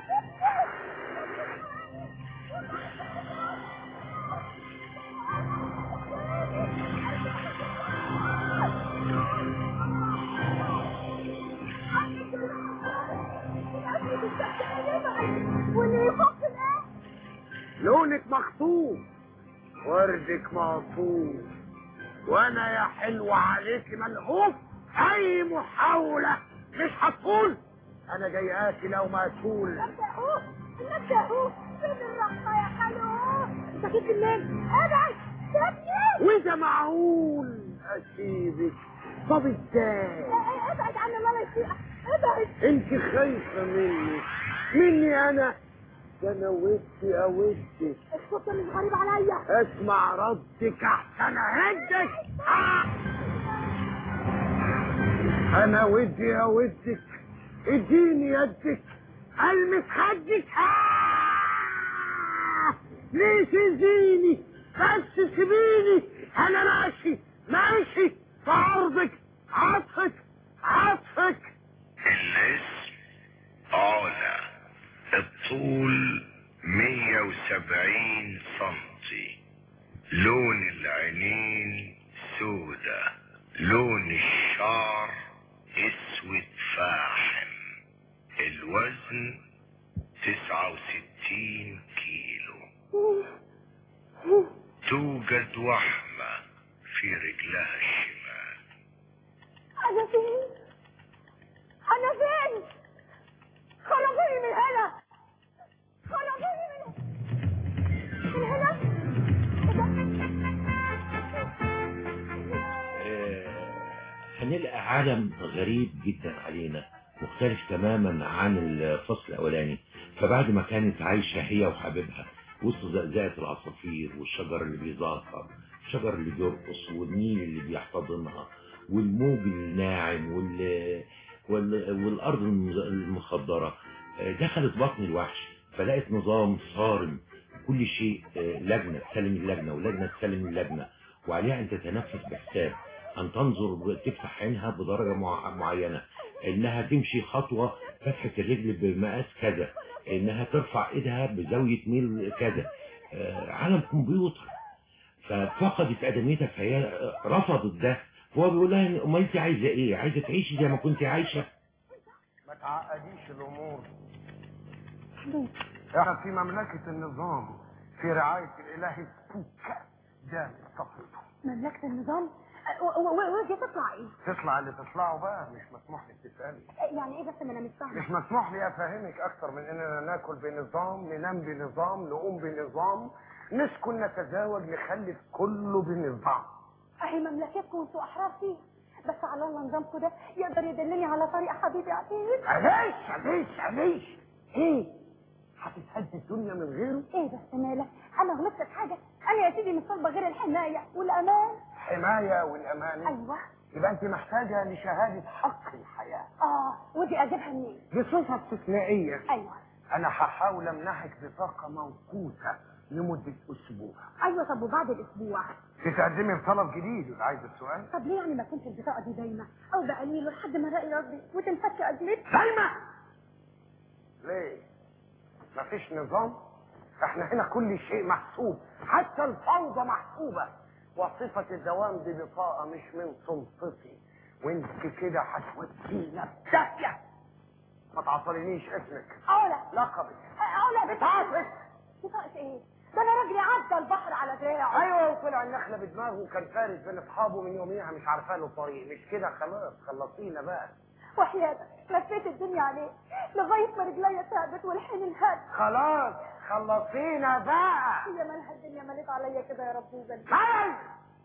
لونك مخطوف وردك مقطوف وانا يا حلوة عليك ملهوف اي محاولة مش هتقول انا جاي اكل او ماكول نبدأ فين الرقة يا حلو انت جيت منين ابعد سيبني واذا معقول اسيبك طب ازاي ابعد عن ماما الشيخة ابعد انت خايفه مني مني انا ده انا ودي اودك الصوت مش غريب عليا اسمع ردك احسن اهدك آه. انا ودي اودك اديني يدك المس خدك آه. ليه تزيني بس سيبيني انا ماشي ماشي في عرضك عطفك عطفك الاسم علا الطول 170 سنتي لون العينين سودة لون الشعر اسود فاحم الوزن 69 كيلو توجد وحمة في رجلها الشمال انا فين انا فين خرجوني من هنا خرجوني من من هنا هنلقى عالم غريب جدا علينا مختلف تماما عن الفصل الاولاني فبعد ما كانت عايشه هي وحبيبها وسط زقزقه العصافير والشجر اللي بيزعطر الشجر اللي بيرقص والنيل اللي بيحتضنها والموج الناعم وال... وال... والارض المخضره دخلت بطن الوحش فلقت نظام صارم كل شيء لجنه تسلم اللجنه ولجنه تسلم اللجنه وعليها ان تتنفس بحساب ان تنظر تفتح عينها بدرجه مع... معينه انها تمشي خطوه فتحه الرجل بمقاس كذا انها ترفع ايدها بزاويه ميل كذا عالم كمبيوتر ففقدت ادميتها فهي رفضت ده هو بيقول لها امال انت عايزه ايه عايزه تعيشي زي ما كنت عايشه ما تعقديش الامور احنا في مملكة النظام في رعاية الاله سبوكا ده صفته مملكة النظام ودي تطلع ايه تطلع اللي تطلعه بقى مش مسموح لك تسألي يعني ايه بس ما انا مش فاهمه مش مسموح لي افهمك اكتر من اننا ناكل بنظام ننام بنظام نقوم بنظام نسكن نتزاوج نخلف كله بنظام اهي مملكتكم وانتوا احرار فيها بس على الله نظامكم ده يقدر يدلني على طريق حبيبي عتيق علاش علاش علاش ايه هتتهد الدنيا من غيره ايه بس مالك انا غلطت في حاجه انا يا سيدي مش طالبه غير الحمايه والامان حماية والأمان ايوه يبقى أنت محتاجة لشهادة حق الحياة اه ودي اجيبها منين بصفة استثنائية ايوه أنا هحاول أمنحك بطاقة موقوتة لمدة أسبوع ايوه طب وبعد الاسبوع تتقدمي بطلب جديد عايز السؤال طب ليه يعني ما كنتش البطاقه دي دايما او بقليل لحد ما الاقي ربي وتنفك ازمتي دايما ليه مفيش نظام احنا هنا كل شيء محسوب حتى الفوضى محسوبة وصفة الدوام دي بطاقة مش من سلطتي وانت كده هتودينا في داهية ما تعطلنيش اسمك اولا لقبك اولا بطاقتك بطاقة ايه ده انا راجلي عدى البحر على دراعه ايوه وطلع النخله بدماغه وكان فارس بين اصحابه من يوميها مش عارفه له طريق مش كده خلاص خلصينا بقى وحياتك لفيت الدنيا عليه لغايه ما رجليا تعبت والحين انهد خلاص خلصينا بقى هي مالها الدنيا مالت عليا كده يا رب وزلت ملل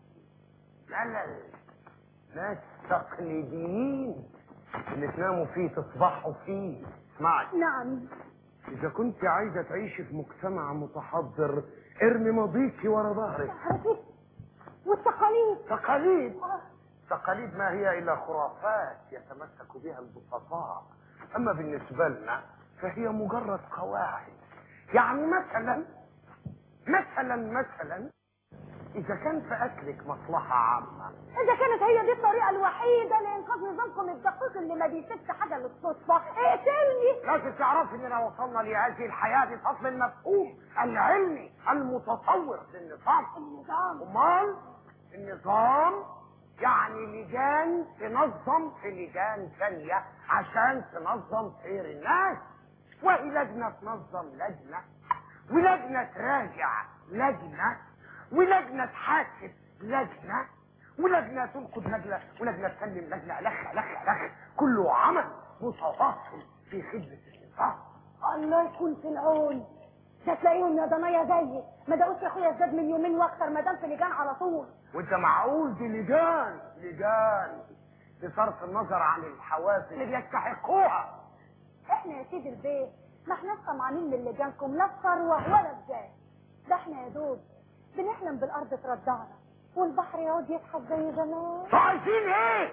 ملل ناس تقليديين اللي تناموا فيه تصبحوا فيه اسمعي نعم اذا كنت عايزه تعيشي في مجتمع متحضر ارمي ماضيكي ورا ظهرك عرفت والتقاليد تقاليد تقاليد ما هي الا خرافات يتمسك بها البسطاء اما بالنسبه لنا فهي مجرد قواعد يعني مثلا مثلا مثلا اذا كان في اكلك مصلحه عامه اذا كانت هي دي الطريقه الوحيده لانقاذ نظامكم الدقيق اللي ما بيسيبش حاجه للصدفه اقتلني لازم تعرفي اننا وصلنا لهذه الحياه بفضل المفهوم العلمي المتطور للنظام النظام امال النظام يعني لجان تنظم في لجان ثانيه عشان تنظم سير الناس وهي لجنه تنظم لجنه ولجنه تراجع لجنه ولجنه تحاسب لجنه ولجنه تنقد لجنه ولجنه تسلم لجنه لخ لخ لخ كله عمل متواصل في خدمه النظام الله يكون في العون ده تلاقيهم يا ضنايا زيي ما دقوش يا اخويا ازداد من يومين واكتر ما دام في لجان على طول وانت معقول دي لجان لجان بصرف النظر عن الحوافز اللي بيستحقوها احنا يا سيدي البيت ما احناش طمعانين من لجانكم لا ثروه ولا بجاه ده احنا يا دوب بنحلم بالارض ترضعنا والبحر يقعد يضحك زي زمان انتوا عايزين ايه؟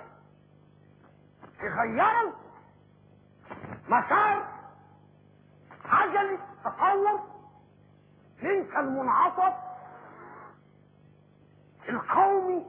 تغيروا مسار عجلة تطور ننسى المنعطف القومي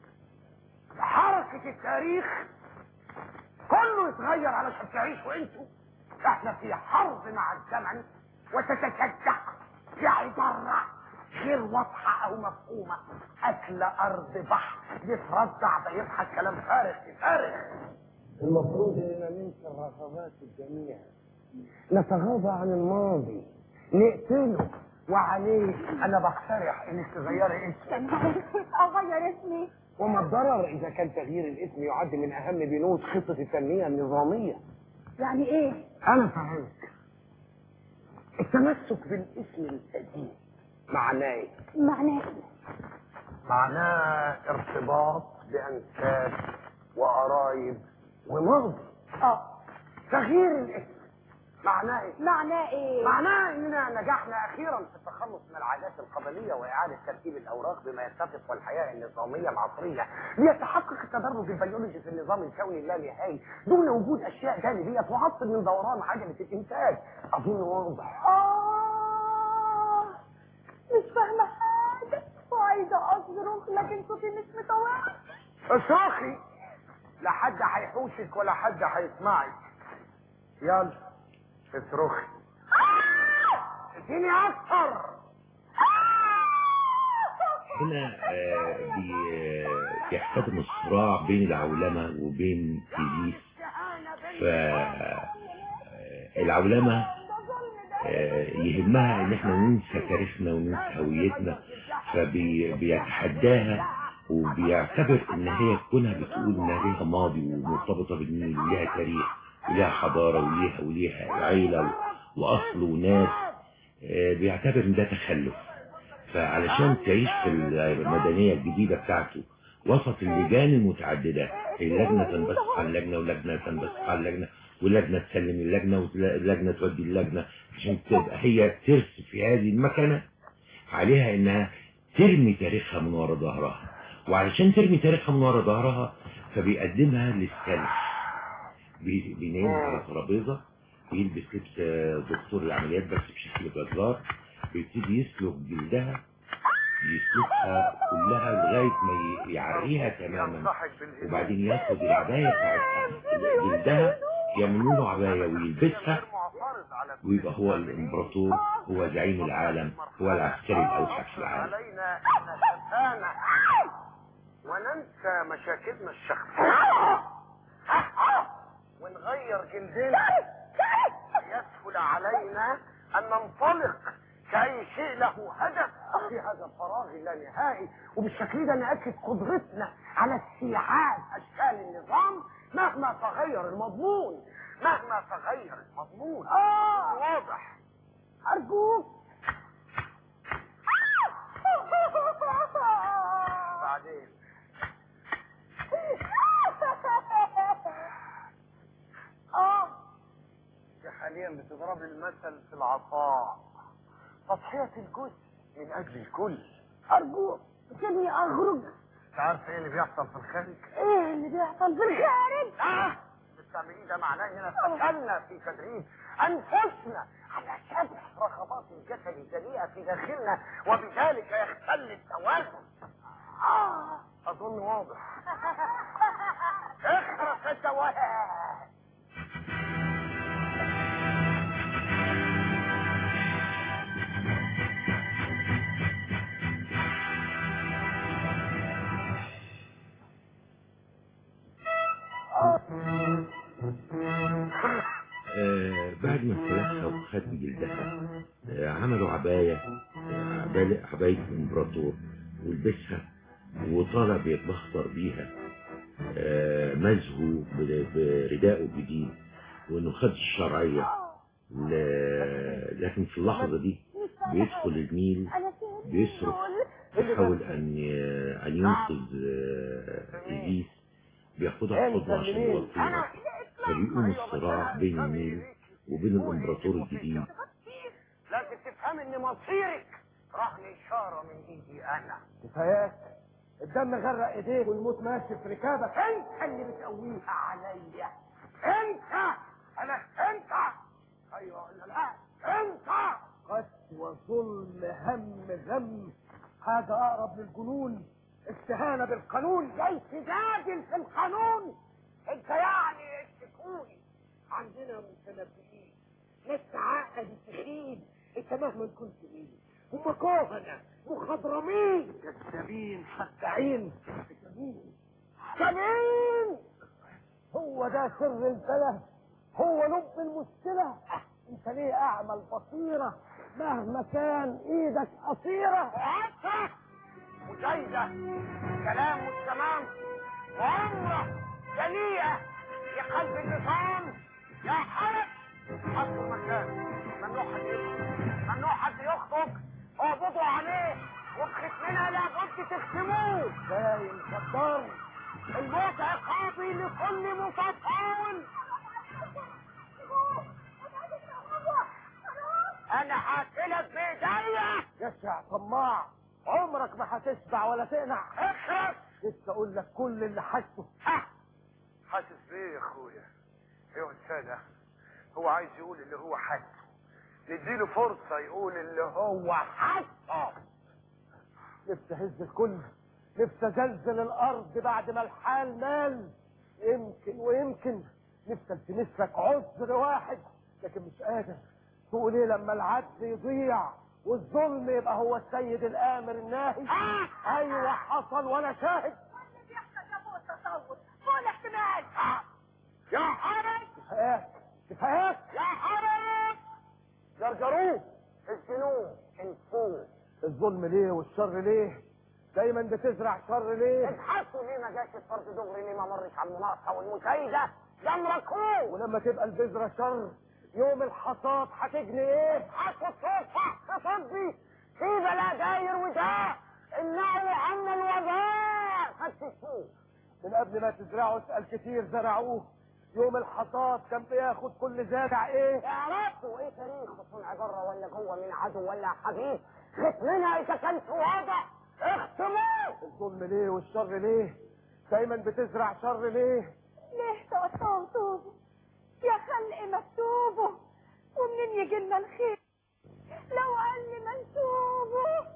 حركة التاريخ كله يتغير علشان تعيشوا انتوا احنا في حرب مع الزمن وتتشجع في عبارة غير واضحة او مفهومة اكل ارض بحر يترضع بيضحك كلام فارغ في فارغ المفروض اننا ننسى رغبات الجميع نتغاضى عن الماضي نقتله وعليه انا بقترح انك تغيري اسمك اغير اسمي وما الضرر اذا كان تغيير الاسم يعد من اهم بنود خطه التنميه النظاميه يعني ايه انا فهمت التمسك بالاسم القديم معناه ايه معناه ايه معناه ارتباط بانساب وقرايب وماضي اه تغيير الاسم معناه ايه معناه ايه معناه اننا نجحنا اخيرا في التخلص من العادات القبليه واعاده ترتيب الاوراق بما يتفق والحياه النظاميه العصريه ليتحقق التدرج البيولوجي في النظام الكوني اللانهائي دون وجود اشياء جانبيه تعطل من دوران عجله الانتاج اظن واضح اه مش فاهمه حاجه وعايزه اصرخ لكن صوتي مش متوقع اصرخي لا حد هيحوشك ولا حد هيسمعك يلا اصرخي اديني اكتر هنا آه، بي- آه، بيحتدم الصراع بين العولمة وبين إبليس فالعولمة يهمها ان احنا ننسى تاريخنا وننسى هويتنا فبيتحداها وبيعتبر ان هي كونها بتقول ان ليها ماضي ومرتبطه بالنيل وليها تاريخ وليها حضاره وليها وليها عيله واصل وناس آه، بيعتبر ان ده تخلف فعلشان تعيش في المدنيه الجديده بتاعته وسط اللجان المتعدده اللجنه تنبثق عن لجنه ولجنه تنبثق عن لجنه ولجنه تسلم اللجنه ولجنه تودي اللجنه عشان تبقى هي ترس في هذه المكانه عليها انها ترمي تاريخها من ورا ظهرها وعلشان ترمي تاريخها من ورا ظهرها فبيقدمها للسلف بي- بينيمها على ترابيزه يلبس لبس آه، دكتور العمليات بس بشكل جزار بيبتدي يسلخ جلدها يسلخها كلها لغايه ما ي- يعريها تماما وبعدين ياخد العبايه بتاعتها جلدها يعملوا له عبايه ويلبسها ويبقى هو الامبراطور هو زعيم العالم هو العسكري الاوحش في العالم علينا ان نتفانى وننسى مشاكلنا الشخصيه ونغير جلدنا يسهل علينا ان ننطلق كأي شيء له هدف في هذا الفراغ اللانهائي وبالشكل ده نأكد قدرتنا على استيعاب أشكال النظام مهما تغير المضمون مهما تغير المضمون آه. واضح ارجوك بعدين اه انت حاليا بتضرب المثل في العطاء تضحية الجزء من أجل الكل ارجوك سيبني اخرج انت عارف ايه اللي بيحصل في الخارج؟ ايه اللي بيحصل في الخارج اه بتعمليه ده معناه اننا فشلنا في تدريب انفسنا على شبع رغبات الجسد الدنيئه في داخلنا وبذلك يختل التوازن اه اظن واضح اخرس التوازن آه بعد ما سلخها وخد جلدها آه عملوا عباية آه، عباية عباية الإمبراطور ولبسها وطالع بيتبختر بيها آه مزهو ب- بردائه الجديد وإنه خد الشرعية ل- لكن في اللحظة دي بيدخل النيل انا فين بيصرخ يحاول ان ان ينقذ آه، إيزيس بياخدها في حضنه عشان يغطيها فبيقوم الصراع بين النيل وبين الامبراطور الجديد لازم تفهم ان مصيرك رهن اشاره من ايدي انا كفايات الدم غرق ايديك والموت ماشي في ركابك انت اللي بتقويها عليا انت انا انت ايوه ولا لا انت قسوة ظلم هم غم حاجة اقرب للجنون استهانة بالقانون جاي تجادل في القانون انت يعني الشكوني عندنا متنبئين ناس عقل تخين انت مهما كنت مين هم كهنة مخضرمين كذابين خداعين كذابين كذابين هو ده سر البلد هو لب المشكلة انت ليه اعمى البصيرة مهما كان ايدك قصيرة مجايدة كلام والتمام وعمرة جلية في قلب النظام يا حرب حطوا مكان ممنوع حد يخطب ممنوع حد يخطب اقبضوا عليه وبختمنا لابد تختموه باين كبار الموت عقابي لكل متطاول انا هاكلك بايديا يشع طماع عمرك ما هتشبع ولا تقنع اخرس لسه اقول لك كل اللي حاسه حاسس بيه يا اخويا ايوه السادة هو عايز يقول اللي هو حاسه نديله فرصة يقول اللي هو حاسه نفسي اهز الكل نفسي ازلزل الارض بعد ما الحال مال يمكن ويمكن نفسي التمس لك عذر واحد لكن مش قادر تقول ايه لما العدل يضيع والظلم يبقى هو السيد الامر الناهي ايوه حصل وانا شاهد التصور فوق الاحتمال يا حرم كفايات كفايات يا حرم جرجروه اسجنوه انفوه الظلم ليه والشر ليه دايما بتزرع شر ليه ابحثوا ليه ما جاش الفرد دغري ليه ما مرش على المناقصة والمشايدة يمركوه ولما تبقى البذرة شر يوم الحصاد هتجني ايه ابحثوا الصوفة طبي في بلا داير وداء امنعوا عنا الوباء فتشوه من قبل ما تزرعوا اسأل كتير زرعوه يوم الحصاد كان بياخد كل زارع ايه اعرفوا ايه تاريخ صنع بره ولا جوه من عدو ولا حبيب ختمنا اذا كان في وضع اختموه الظلم ليه والشر ليه دايما بتزرع شر ليه ليه توسعوا طوبه يا خلق مكتوبه ومنين يجي لنا الخير لو قال لي منسوبه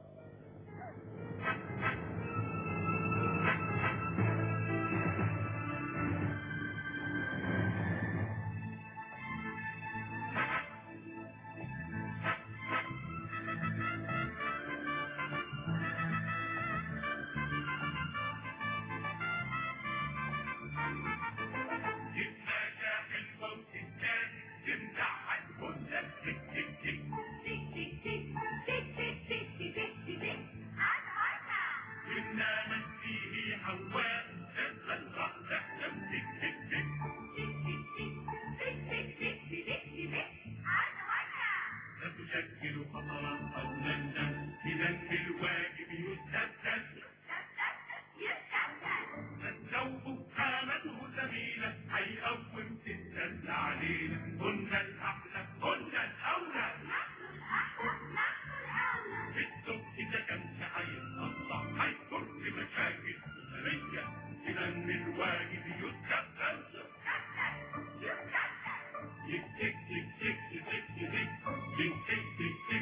تشكل خطرا حول النفس إذا الواجب يستبدل الثوب قامته سبيلة هيقوم تستند علينا كنا الأحلى كنا الأولى الثوب إذا كان هيتقطع هيكون في مشاكل أسرية إذا الواجب يستبدل يك يك يك يك يك يك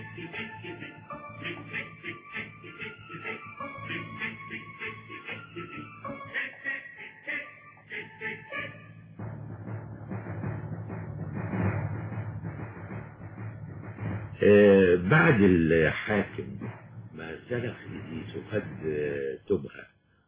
آه، بعد الحاكم ما سلخ إبليس وخد آه، تبهة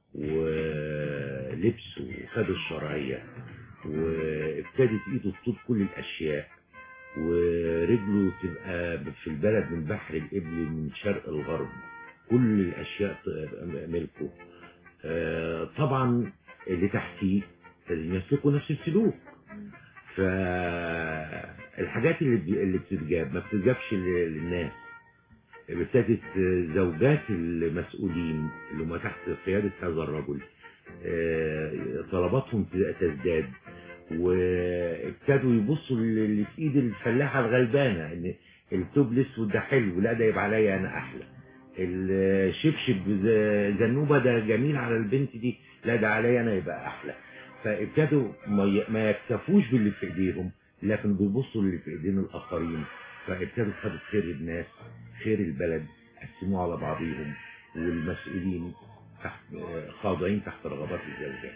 ولبسه وخد الشرعية وابتدت ايده تطوب كل الاشياء ورجله تبقى في البلد من بحر الابل من شرق الغرب كل الاشياء ت- ملكه آه، طبعا اللي تحتيه لازم يسلكوا نفس السلوك فالحاجات اللي بي- اللي بتتجاب ما بتتجابش لل- للناس ابتدت زوجات المسؤولين اللي هم تحت قيادة هذا الرجل آه، طلباتهم تزداد وابتدوا يبصوا اللي في ايد الفلاحة الغلبانة ان التوب الاسود ده حلو لا ده يبقى عليا انا احلى الشبشب ز- زنوبة ده جميل على البنت دي لا ده عليا انا يبقى احلى فابتدوا ما ي- ما يكتفوش باللي في ايديهم لكن بيبصوا اللي في ايدين الاخرين فابتدوا خدوا خير الناس خير البلد قسموه على بعضهم والمسؤولين تحت خاضعين تحت رغبات الزوجات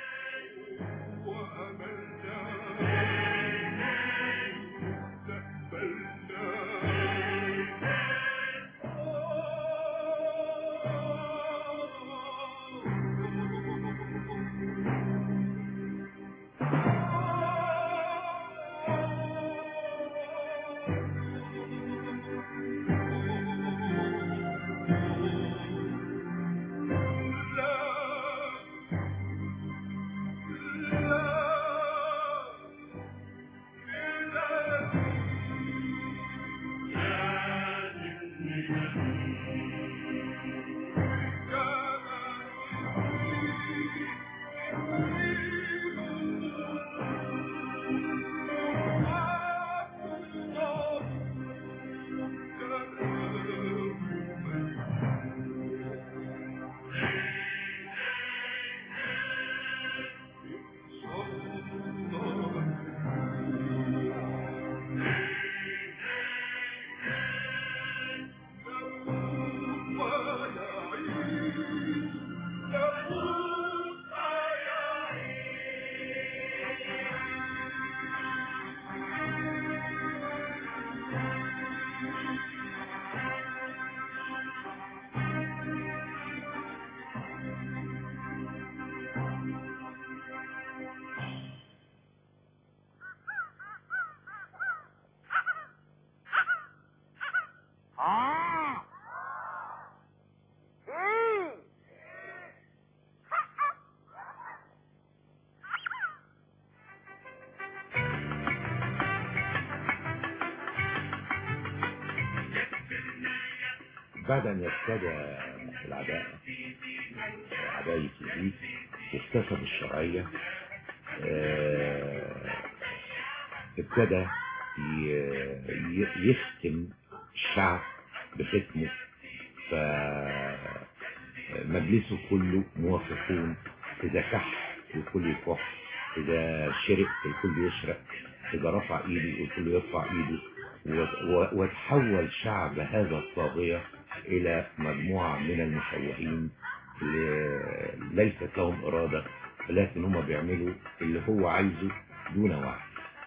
آه إيه بعد أن ابتدى العداء عداية الريف واكتسب الشرعية آه، ابتدى ي- ي- يختم الشعب بختمه فمجلسه كله موافقون إذا كح الكل يكح إذا شرق الكل يشرق إذا رفع إيده الكل يرفع إيده و- و- وتحول شعب هذا الطاغية إلى مجموعة من المشوهين اللي ليست لهم إرادة لكن هم بيعملوا اللي هو عايزه دون وعي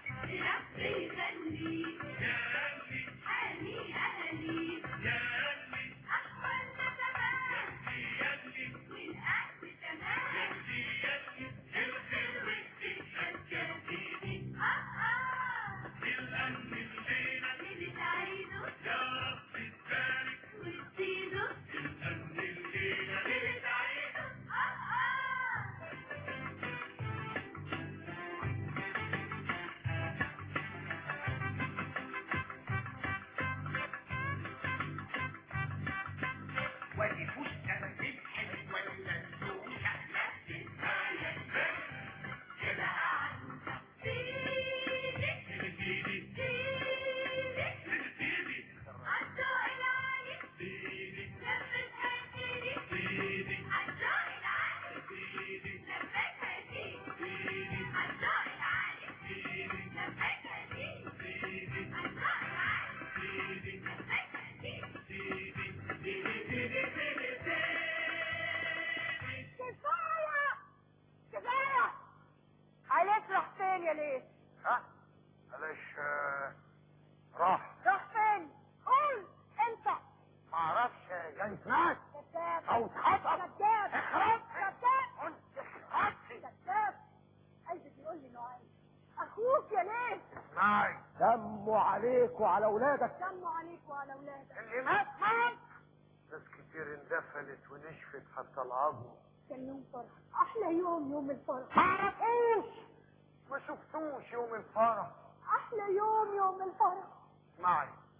كفاية كفاية عايز راح فين يا ليه ها معلش آه، راح راح فين قول انت ما اعرفش جاي هناك كذاب او اتخطف كذاب اخرب كذاب انت اخربتي كذاب عايزك يقول لي انه عايز اخوك يا ليه اسمعي دمه عليك وعلى اولادك دمه عليك وعلى اولادك اللي مات مات ناس كتير اندفنت ونشفت حتى العظم كان يوم فرح احلى يوم يوم الفرح ما عرفوش ما شفتوش يوم الفرح احلى يوم يوم الفرح اسمعي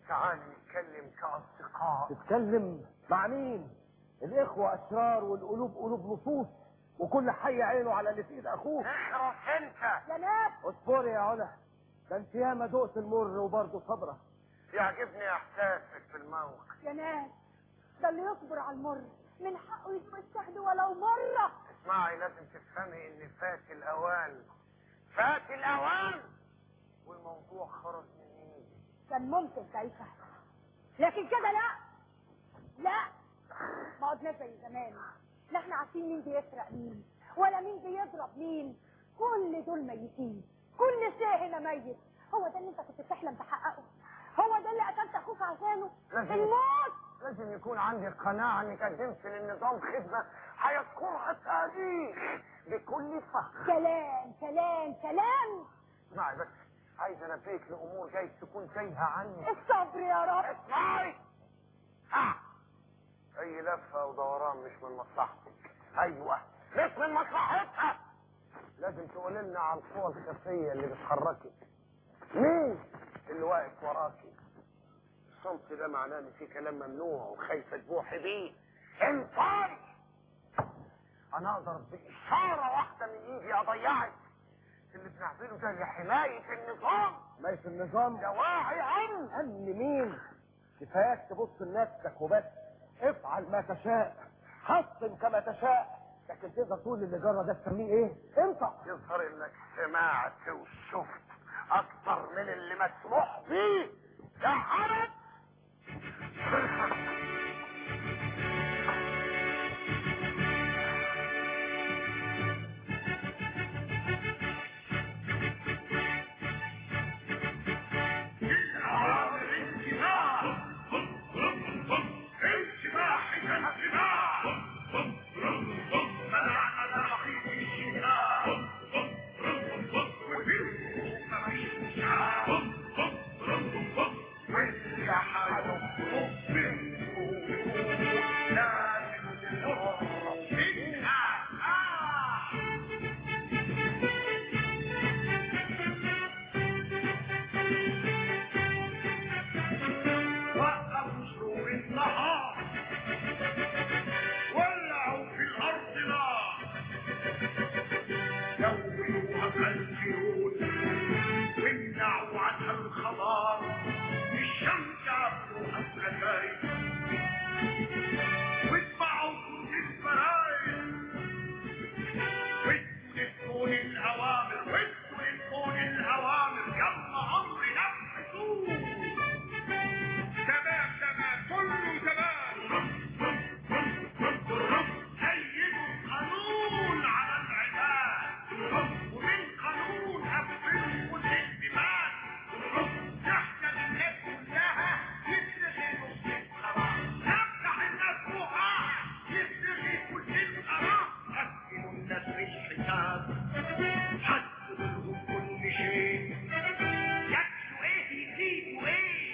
تعال نتكلم كأصدقاء تتكلم مع مين الاخوة اشرار والقلوب قلوب لصوص وكل حي عينه على اللي في ايد اخوه اخرس انت يا ناس اصبري يا علا ده انت ياما دقت المر وبرضه صبرة يعجبني احساسك في الموقف يا ناس ده اللي يصبر على المر من حقه يدوق الشهد ولو مرة اسمعي لازم تفهمي ان فات الاوان فات الاوان والموضوع خرج من ايدي كان ممكن تعيشها لكن كده لا لا ما عدناش زي زمان لا احنا عارفين مين بيسرق مين ولا مين بيضرب مين كل دول ميتين كل شيء هنا ميت هو ده اللي انت كنت بتحلم تحققه هو ده اللي قتلت اخوك عشانه لازم- الموت لازم يكون عندي قناعة انك قدمت للنظام خدمة هيذكرها التاريخ بكل فخر كلام كلام كلام اسمعي بس عايز انبهك لامور جايز تكون تايهة عني الصبر يا رب اسمعي ها اي لفة ودوران مش من مصلحتك ايوه مش من مصلحتها لازم تقول لنا على القوى الخفية اللي بتحركك مين اللي واقف وراكي الصمت ده معناه ان في كلام ممنوع وخايفة تبوحي بيه انطاي انا اقدر باشارة واحدة من ايدي اضيعك اللي بنعمله ده لحماية النظام ما في النظام ده واعي امن امن مين كفاياك تبص لنفسك وبس افعل ما تشاء حصن كما تشاء لكن تقدر تقول اللي جرى ده تسميه ايه انت يظهر انك سمعت وشفت اكتر من اللي مسموح بيه يا حرب وقفوا شروق النهار ولعوا في الارض نار زودوها بالجنود وامنعوا عنها الخضار الشمس عبروها بغزاير واتبعوا كل الفرايد وادوا للكون الاوامر وادوا للكون الاوامر يلا امر نفذوه تمام تمام كله تمام أيدوا القانون على العباد ومن قانون أفضل كل الدماء تحت الناس كلها يتلغي نص القرار تفتح الناس فوقها يتلغي كل القرار قسموا الناس بالحساب حددوا لهم كل شيء ياكلوا ايه يزيدوا ايه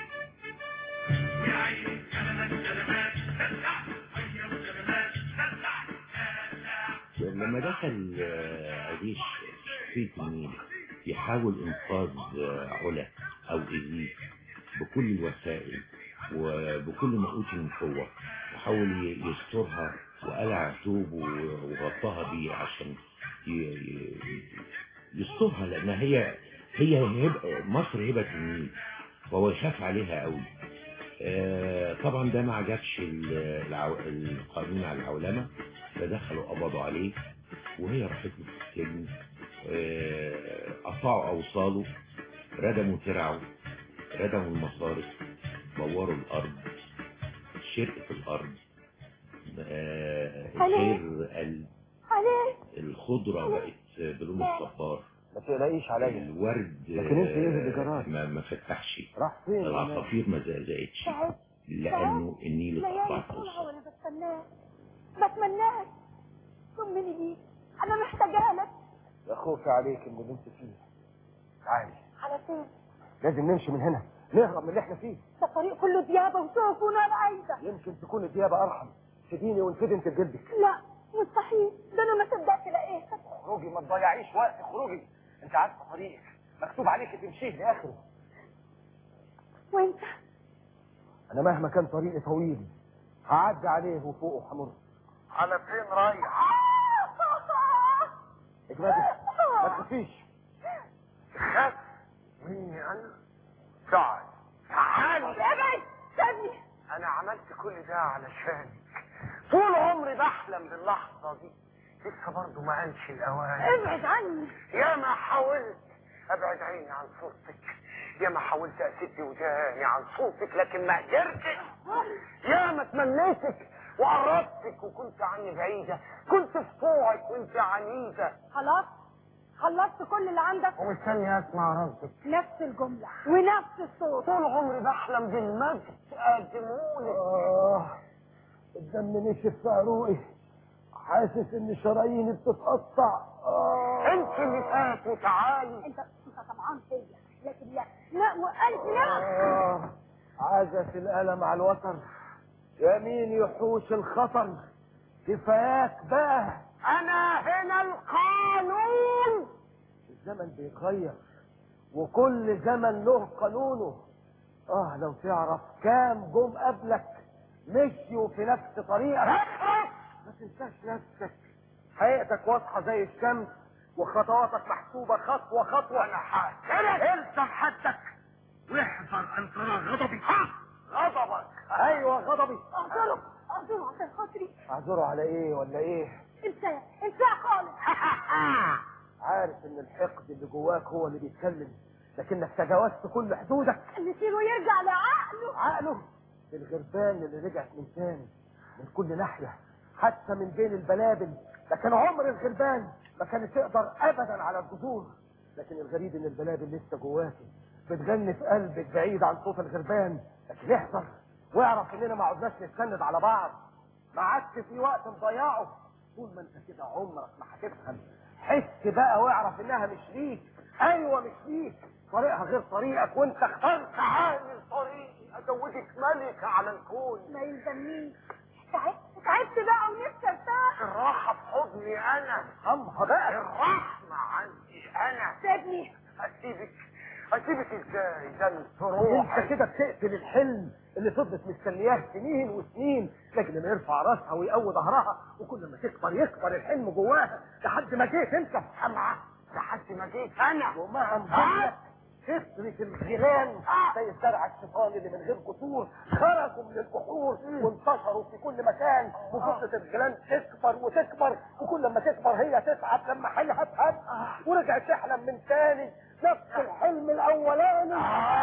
لما دخل آه، عريش في النيل يحاول انقاذ آه، علا او ازيز بكل الوسائل وبكل ما اوتي من قوه وحاول ي- يسترها وقلع ثوبه وغطاها بيه عشان ي- ي- يسترها لان هي هي هب مصر هبه النيل وهو يخاف عليها قوي آه، طبعا ده ما عجبش ال- العو... القانون على العولمه فدخلوا قبضوا عليه وهي راحت له في السجن آه، قطعوا اوصاله ردموا ترعه ردموا المصارف بوروا الارض شرقة الارض آه، عليه. الخير قل عليه الخضرة بقت بلون الصفار ما تقلقيش عليا الورد لكن انت ايه اللي جراك؟ ما ما فتحش راح فين يا ناس؟ العصافير ما زقزقتش تعبت لانه النيل ليالي اتقطع طولها وانا بستناك بتمناك طمني بيك انا محتاجه لك يا خوفي عليك من اللي انت فيه تعالي على فين لازم نمشي من هنا نهرب من اللي احنا فيه ده الطريق كله ديابه وسوق وانا عايزه يمكن تكون الديابه ارحم سيبيني وانفدي انت بجلدك لا مستحيل ده انا ما صدقت لقيتك اخرجي ما تضيعيش وقت اخرجي انت عارفه طريقك مكتوب عليك تمشيه لاخره وانت انا مهما كان طريقي طويل هعدي عليه وفوقه همر على فين رايح اجمدي ما تخافيش خاف مني انا تعال تعال ابعد سيبني انا عملت كل ده علشانك طول عمري بحلم باللحظه دي لسه برضه ما قالش الاوان ابعد عني يا ما حاولت ابعد عيني عن صورتك يا ما حاولت اسد وداني عن صوتك لكن ما قدرتش يا ما تمنيتك وقربتك وكنت عني بعيده كنت في طوعك وانت عنيده خلاص خلصت كل اللي عندك ومستني اسمع ردك نفس الجملة ونفس الصوت طول عمري بحلم بالمجد اقدمهولك آه الدم نشف في عروقي حاسس ان شراييني بتتقطع آه انت اللي فات وتعالي انت انت طمعان فيا لكن لا لا والف لا آه عزف الألم على الوتر يمين يحوش الخطر كفاياك بقى انا هنا القانون الزمن بيتغير وكل زمن له قانونه اه لو تعرف كام جم قبلك مشيوا في نفس طريقك ما تنساش نفسك حقيقتك واضحه زي الشمس وخطواتك محسوبه خطوه خطوه انا هقتلك الزم حدك واحذر ان ترى غضبي غضبك ايوه غضبي اعذره اعذره عشان خاطري اعذره على ايه ولا ايه انساه انساه خالص عارف ان الحقد اللي جواك هو اللي بيتكلم لكنك تجاوزت كل حدودك نسيبه يرجع لعقله عقله الغربان اللي رجعت من تاني من كل ناحية حتى من بين البلابل لكن عمر الغربان ما كانت تقدر ابدا على الجذور لكن الغريب ان البلابل لسه جواكي بتغني في قلبك بعيد عن صوت الغربان لكن احذر واعرف اننا ما عدناش نستند على بعض ما عادش في وقت نضيعه طول ما انت كده عمرك ما هتفهم حس بقى واعرف انها مش ليك ايوه مش ليك طريقها غير طريقك وانت اخترت تعالي طريقي ازوجك ملكة على الكون ما يلزمنيش تعبت تعبت بقى ونفسي ارتاح الراحة في حضني انا افهمها بقى الرحمة عندي انا سيبني اسيبك اسيبك ازاي ده انت الفروح كده بتقتل الحلم اللي فضلت مستنياه سنين وسنين لكن لما يرفع راسها ويقوي ظهرها وكل ما تكبر يكبر الحلم جواها لحد ما جيت انت في سمعه لحد ما جيت انا ومع انضمت كسرة الغيلان زي الزرع الشيطاني اللي من غير جذور خرجوا من البحور وانتشروا في كل مكان وفضلت الغيلان تكبر وتكبر وكل ما تكبر هي تتعب لما حيلها تهب ورجعت تحلم من تاني نفس الحلم الاولاني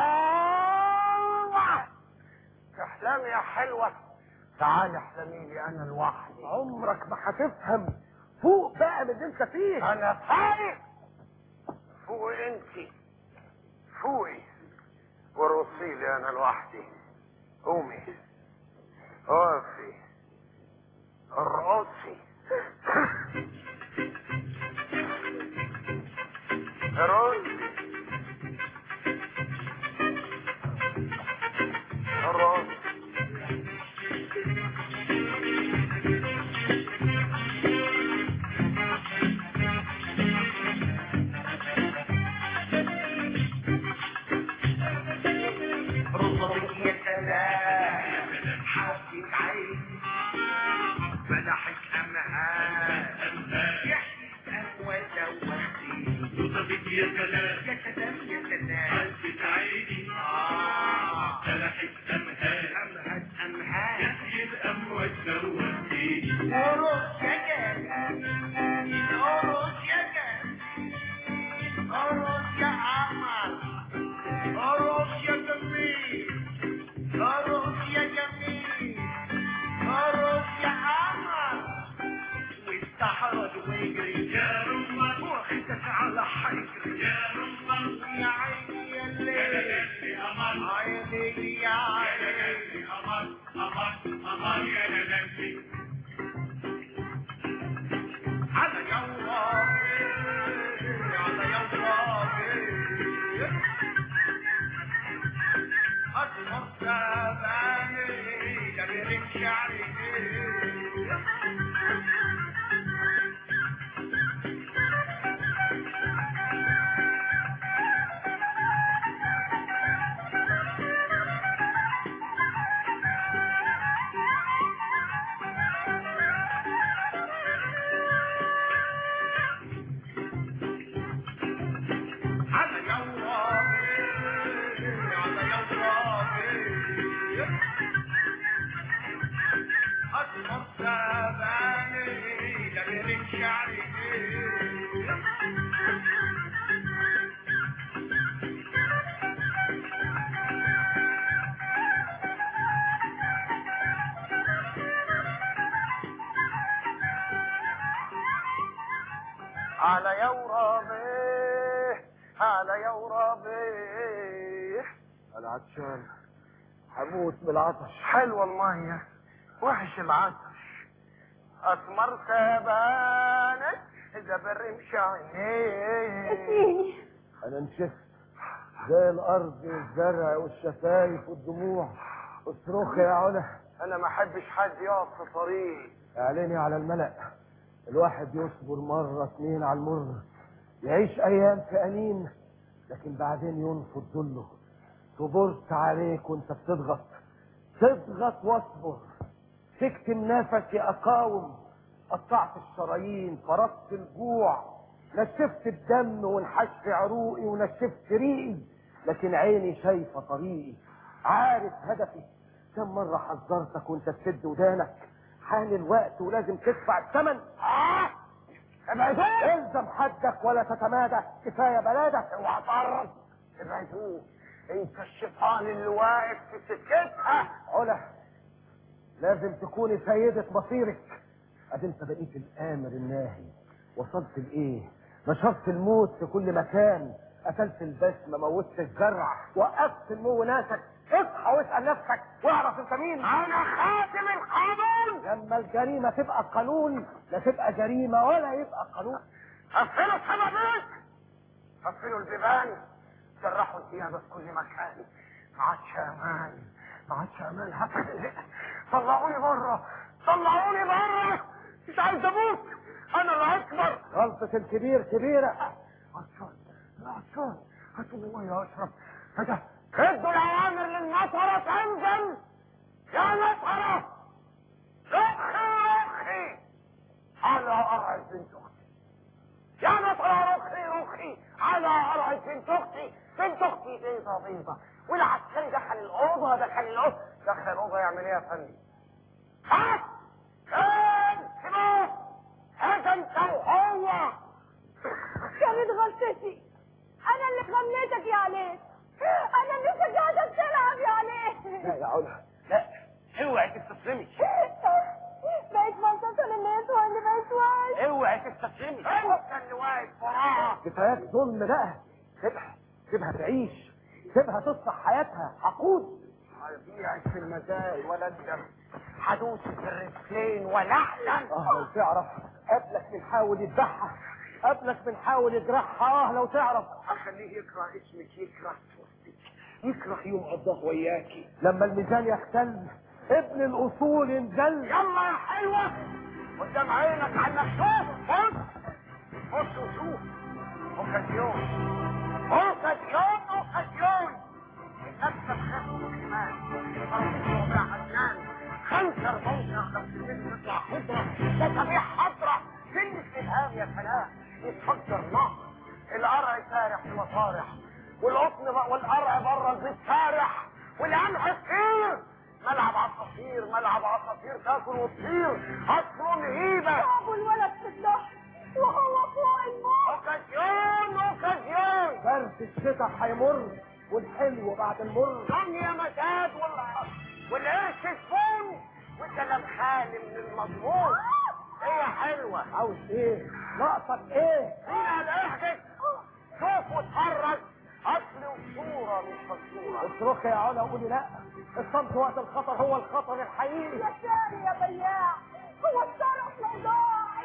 الله تحلمي يا حلوة تعالي احلمي لي انا لوحدي عمرك ما هتفهم فوق بقى من اللي انت فيه انا فايق فوق انت فوقي ورصي لي انا لوحدي قومي اقفي ارقصي ارقصي ارقصي رصدك يا سلام حبك عين مدحك امهات يحكي ودوختي رصدك يا سلام يا سلام يا سلام حبك عيني اه مدحك امهات امهات امهات يحكي الاموات دوختي ورص يا جمال ورص يا جمال ورص يا قمر ارقص يا جميل ارقص يا جميل ارقص يا قمر واستحرج ويجري يا رمان واخدك على حجري يا رمان يا عيني يا ليل عيني يا عيني قمر قمر قمر يا نبي على يوم على يوم تعالى يا وربيع انا عطشان هموت من العطش حلوة المية وحش العطش اسمر سبانك اذا برمش عينيك انا نشفت زي الارض والزرع والشفايف والدموع اصرخ يا علا انا ما احبش حد يقف في طريقي اعلني على الملأ الواحد يصبر مرة اتنين على المر يعيش ايام في انين لكن بعدين ينفض ظله صبرت عليك وانت بتضغط تضغط واصبر تكتم نفسي اقاوم قطعت الشرايين فرضت الجوع نشفت الدم وانحش في عروقي ونشفت ريقي لكن عيني شايفه طريقي عارف هدفي كم مره حذرتك وانت تسد ودانك حان الوقت ولازم تدفع الثمن ابعدوه الزم حدك ولا تتمادى كفايه بلادك اوعى تقرب ابعدوه انت الشيطان اللي واقف في سكتها علا لازم تكوني سيدة مصيرك ادي انت بقيت الامر الناهي وصلت لايه نشرت الموت في كل مكان قتلت البسمة موتت الزرع وقفت نمو ناسك اصحى واسأل نفسك واعرف انت مين انا خاتم القانون لما الجريمة تبقى قانون لا تبقى جريمة ولا يبقى قانون قفلوا الشبابيك قفلوا البيبان سرحوا الثياب في كل مكان ما عادش امان ما عادش امان هفلق طلعوني بره طلعوني بره مش عايز اموت انا اللي اكبر غلطة الكبير كبيرة عطشان عطشان هاتوا لي ميه اشرب هذا ادوا الاوامر للنصرة تنزل يا نصرة رخي رخي على قرع بنت اختي يا نصرة رخي رخي على قرع بنت اختي بنت اختي بيضة بيضة والعسكري دخل الاوضه دخل الاوضه دخل الاوضه يعمل ايه يا فندم؟ ها؟ فين؟ سيبوه هذا انت وهو كانت غلطتي انا اللي غنيتك يا عليه انا اللي شجعتك تلعب يا عليه لا يا علا لا اوعي تستسلمي بقيت منطقة للي يسوى اللي ما يسواش اوعي تستسلمي انت اللي واقف وراها كفايات ظلم بقى سيبها سيبها تعيش سيبها تصلح حياتها حقود هبيعك في المزاي ولا الدم هدوس في الرجلين ولا احلم اه لو تعرف قبلك بنحاول يذبحها قبلك بنحاول يجرحها اه لو تعرف اخليه يكره اسمك يكره صورتك يكره يوم قضاه وياكي لما الميزان يختل ابن الاصول ينزل يلا يا حلوة قدام عينك عنك شوف بص بص وشوف اوكازيون اوكازيون اوكازيون المكتب خمسة كمان فرصة وبيع عدنان خنصر بنصر خمسين تطلع خضرة لا تبيع حضرة كلمة الهام يا سلام يتفجر نهر القرع سارح في مصارح والقطن بقى- والقرع بره البيت سارح والقمح كتير ملعب عصافير ملعب عصافير تاكل وتطير اصل هيبه ابو الولد في الظهر وهو فوق الموت اوكازيون اوكازيون برد الشتاء هيمر والحلو بعد المر دنيا مساد وال والقرش سفون والكلام خالي من المضمون هي حلوه عاوز ايه ناقصك ايه فيها الاحدث شوف واتفرج اصل وصوره مش مصوره اصرخي يا علا وقولي لا الصمت وقت الخطر هو الخطر الحقيقي يا ساري يا بياع هو الشرف لو ضاع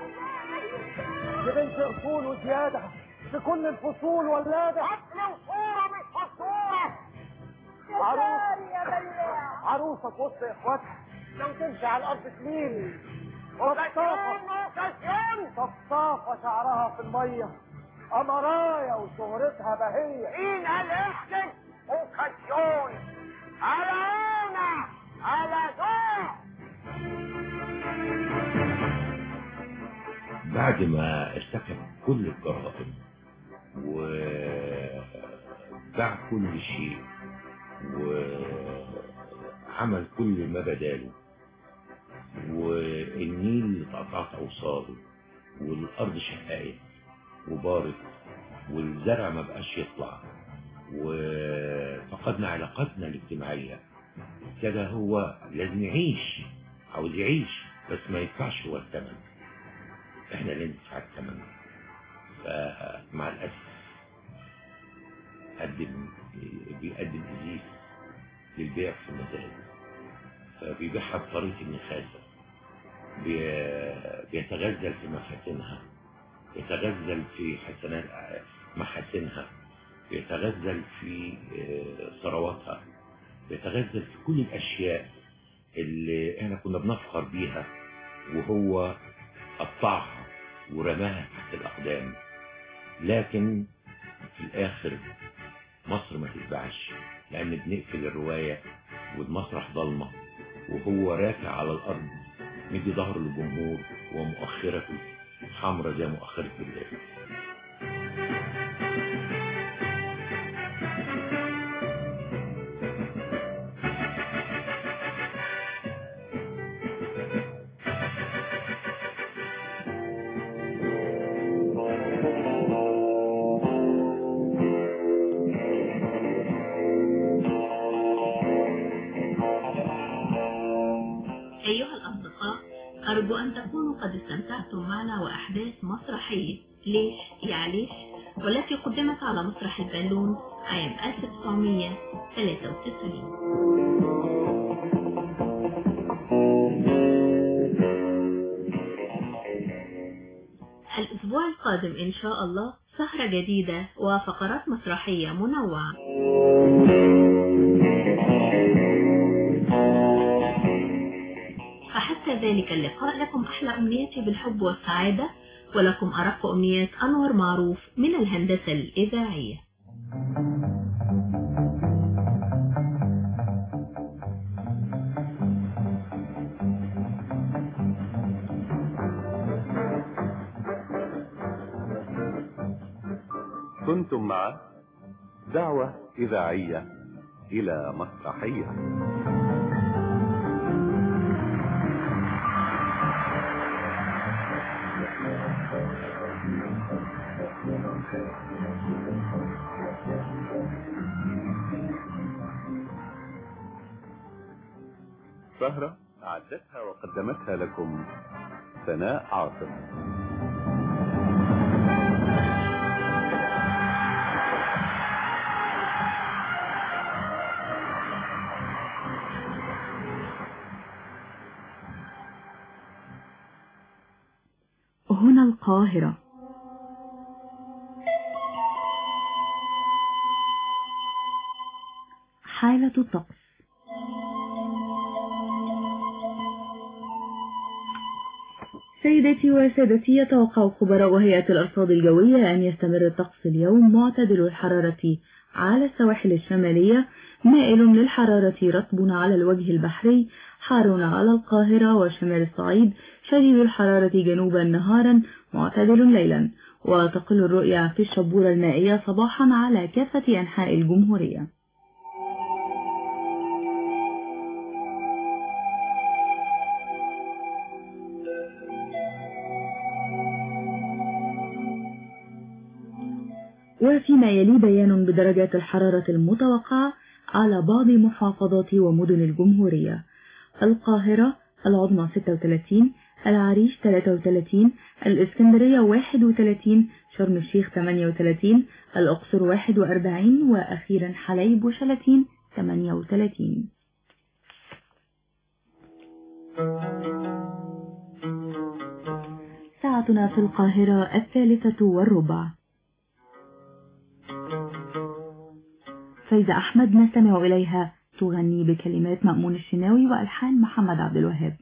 دي بنت اصول وزياده في كل الفصول ولاده اصل وصوره مش مصوره يا ساري يا بياع عروسه في وسط اخواتها لو تمشي على الارض سنين اوكازيون اوكازيون صفصافه شعرها في الميه قمرايه وشهرتها بهيه مين الاحدث اوكازيون على انا على ذوق بعد ما ارتكب كل الجرائم وباع كل شيء وعمل كل ما بداله والنيل اتقطعت اوصاله والارض شققت وبارت والزرع ما بقاش يطلع وفقدنا علاقاتنا الاجتماعية ابتدى هو لازم يعيش عاوز يعيش بس ما يدفعش هو الثمن احنا اللي ندفع الثمن فمع الاسف بيقدم بيقدم ازيز للبيع في المزاد فبيبيعها بطريقه النخاسه بي- بيتغزل في محاسنها يتغزل في حسنات محاسنها بيتغزل في آه، ثرواتها بيتغزل في كل الاشياء اللي احنا كنا بنفخر بيها وهو قطعها ورماها تحت الاقدام لكن في الاخر مصر ما تتباعش لان بنقفل الروايه والمسرح ضلمه وهو راكع على الارض مدي ظهره للجمهور ومؤخرته حمرة زي مؤخرة الليل أيها الأصدقاء أرجو أن تكونوا قد استمتعتم معنا وأحداث مسرحية ليش يا ليش والتي قدمت على مسرح البالون عام 1993 الأسبوع القادم إن شاء الله سهرة جديدة وفقرات مسرحية منوعة فحتى ذلك اللقاء لكم أحلى أمنياتي بالحب والسعادة ولكم أرق أمنيات أنور معروف من الهندسة الإذاعية كنتم مع دعوة إذاعية إلى مسرحية سهرة أعدتها وقدمتها لكم سناء عاصم هنا القاهرة حالة الطقس سيداتي وسادتي يتوقع خبراء هيئة الأرصاد الجوية أن يستمر الطقس اليوم معتدل الحرارة على السواحل الشمالية مائل للحرارة رطب على الوجه البحري حار على القاهرة وشمال الصعيد شديد الحرارة جنوبا نهارا معتدل ليلا وتقل الرؤية في الشبورة المائية صباحا على كافة أنحاء الجمهورية وفيما يلي بيان بدرجات الحرارة المتوقعة على بعض محافظات ومدن الجمهورية القاهرة العظمى 36 العريش 33 الإسكندرية 31 شرم الشيخ 38 الأقصر 41 وأخيرا حليب وشلاتين 38 ساعتنا في القاهرة الثالثة والربع فايزة أحمد نستمع إليها تغني بكلمات مأمون الشناوي وألحان محمد عبد الوهاب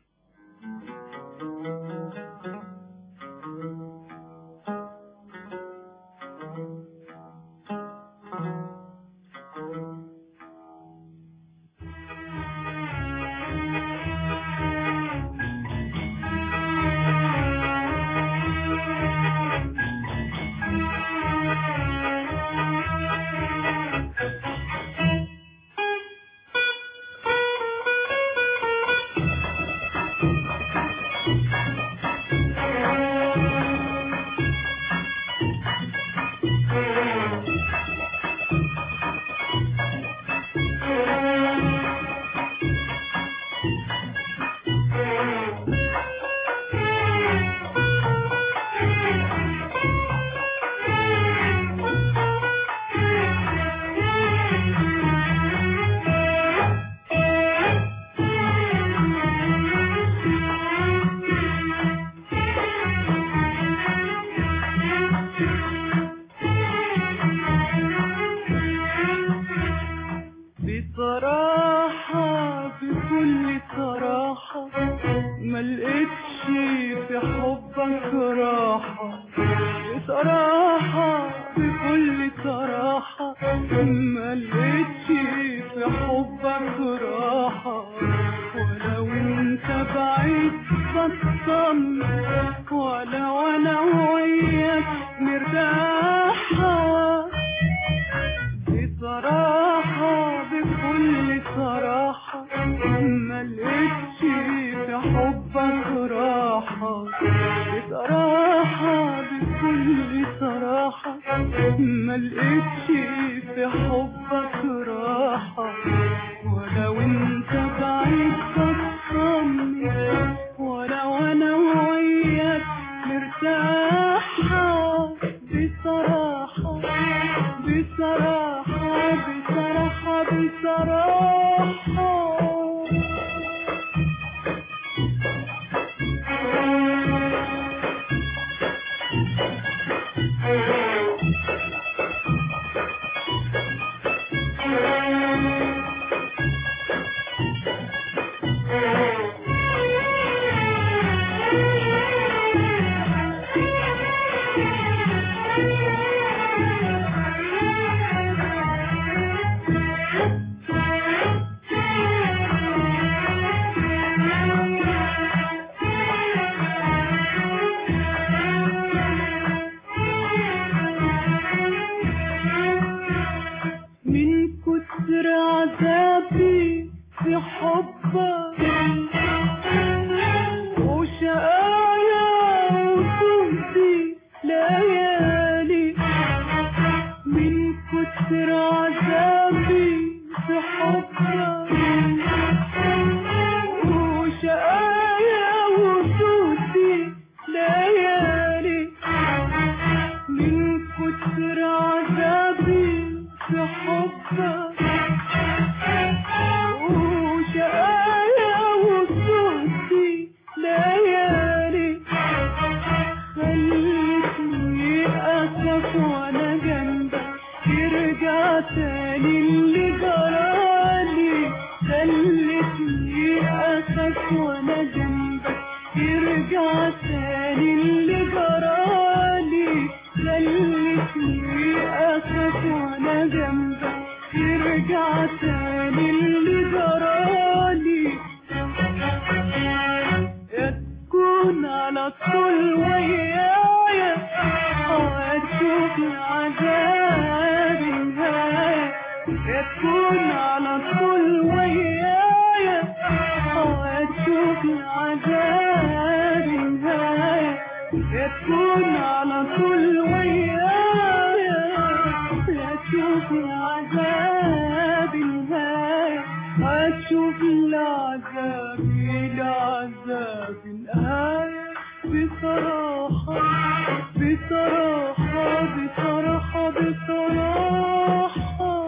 حبك راحة بصراحة بكل صراحة ما لقيتش في حبك راحة ولو انت بعيد بطمن ولا وانا وياك مرتاحة بصراحة بكل صراحة ما لقيتش في حبك راحة بصراحة بكل صراحة ما لقيتش في حبك راحة ولو انت بعيد بطمني ولو انا وياك مرتاحة بصراحة بصراحة بصراحة بصراحة من كتر عذابي في حبك وشقايا وسودي ليالي من كتر عذابي في حبك وشقايا وسودي ليالي من كتر عذابي في حبك وشقايا وسودي ليالي خلتني أسف وأنا جنبك يرجع تاني اللي جرالي خلتني أسف وأنا جنبك يرجع تاني اللي جرالي خلتني أسف وأنا جنبك يرجع تاني اللي جرالي يا تكون على طول ويايا وتشوف العذاب نهاية يا تكون على طول ويايا وتشوف العذاب نهاية يا تكون على طول ويايا لا تشوف العذاب نهاية هتشوف العذاب العذاب نهاية بصراحة بصراحة بصراحة بصراحة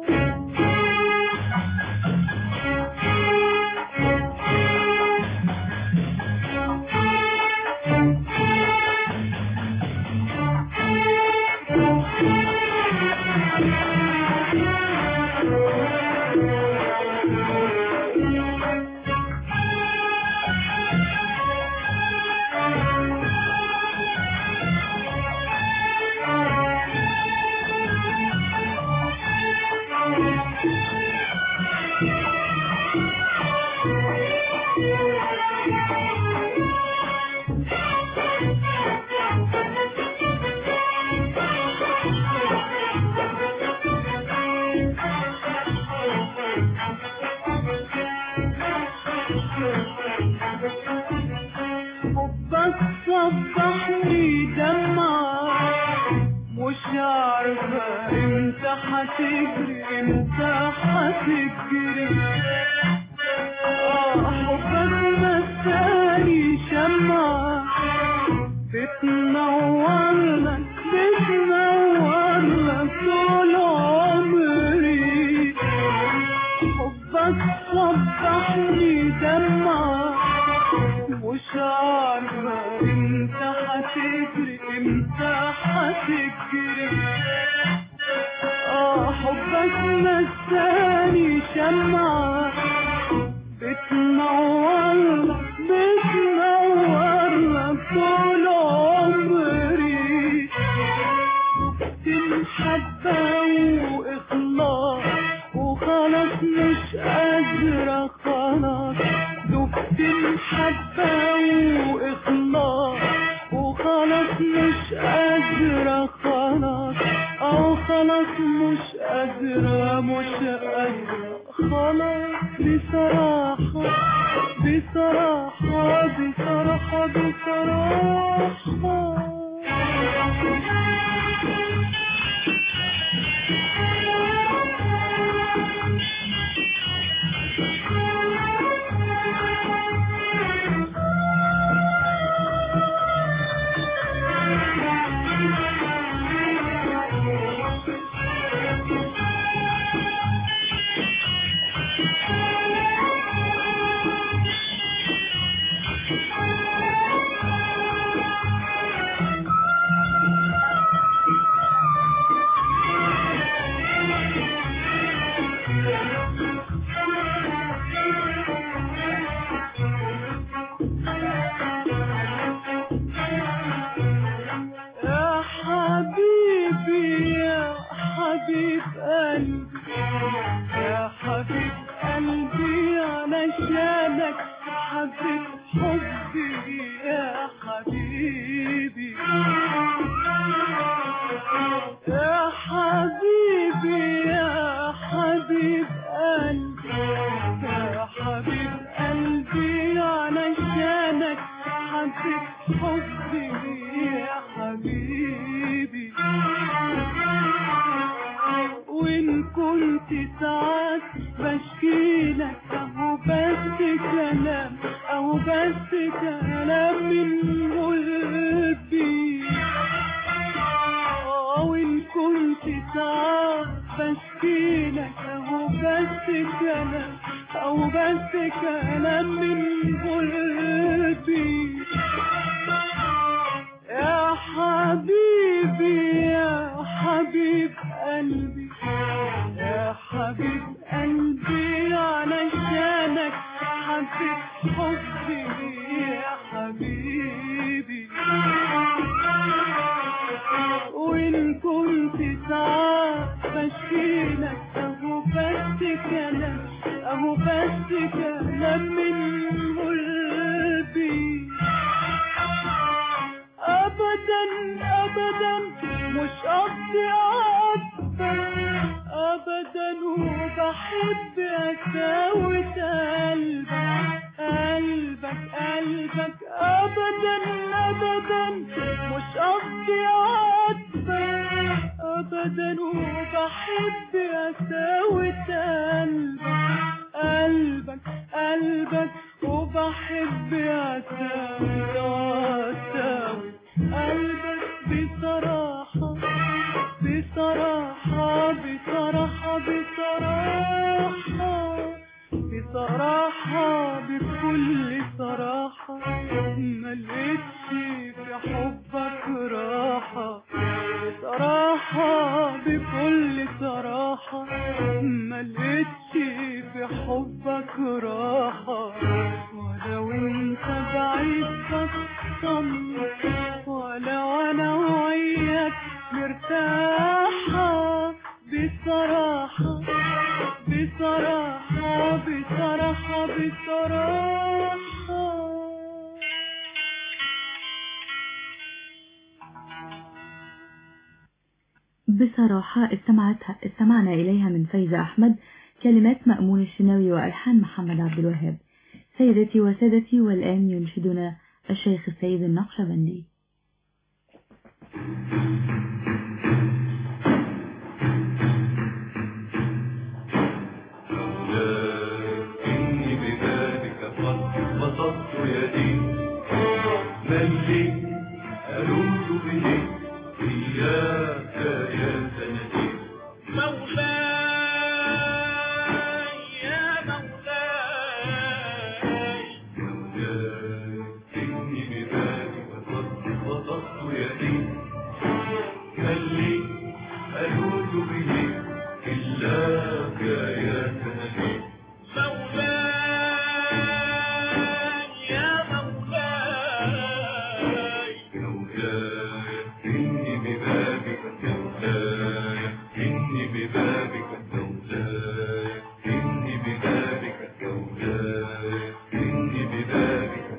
حبك صبحني دمعة مش عارفة امتى هتجري امتى هتجري اه حبك مساني شمعة بتنور لك بتنور لك طول عمري حبك صبحني دمعة مش عارفة امتى هتجري امتى هتجري اه حبك نساني شمعة بتنور لك بتنور لك طول محبة وإخلاص وخلاص مش قادرة خلاص أو خلاص مش قادرة مش قادرة خلاص بصراحة بصراحة بصراحة بصراحة يا حبيبي يا حبيب قلبي يا حبيب قلبي علشانك حبيب حبي يا حبيبي يا حبيبي يا حبيب قلبي يا حبيب قلبي علشانك حبيب حبي يا حبيبي وإن كنت ساعات بشكيلك أهو بس كلام أهو بس كلام من قلبي وإن كنت ساعات بشكيلك أهو بس كلام أهو بس كلام من قلبي يا حبيبي يا حبيب قلبي يا حبيب قلبي علشانك حبيب حبي يا حبيبي وإن كنت ساعات بشكيلك أهو بس كلام أهو بس كلام من قلبي أبدا أبدا مش قصدي أعاتبك أبدا وبحب أساوت قلبك قلبك قلبك أبدا أبدا مش قصدي أعاتبك أبدا وبحب أساوت قلبك قلبك قلبك وبحب أساوت أساوت قلبك بصراحة بصراحة بصراحة بصراحة بصراحة بكل صراحة ما لقيتش في حبك راحة بصراحة بكل صراحة ما لقيتش في حبك راحة ولو انت بعيد بطمن ولو انا وياك مرتاحة بصراحة بصراحة بصراحة بصراحة بصراحة استمعتها استمعنا إليها من فايزة أحمد كلمات مأمون الشناوي وألحان محمد عبد الوهاب سيدتي وسادتي والآن ينشدنا الشيخ السيد النقشبندي إني ببابك قد بسطت يدي من لي ألوذ به إياك يا سندي مولاي يا مولاي مولاي إني ببابك قد بسطت يدي من لي ألوذ به إلاك يا سندي مولاي يا مولاي مولاي إني ببابك مولاي إني ببابك مولاي إني ببابك مولاي إني ببابك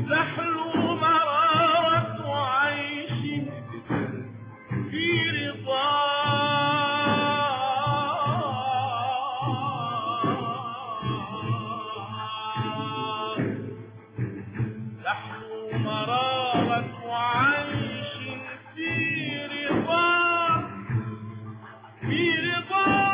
تحلو مرارة عيش في رضا تحلو مرارة عيش في رضا في رضا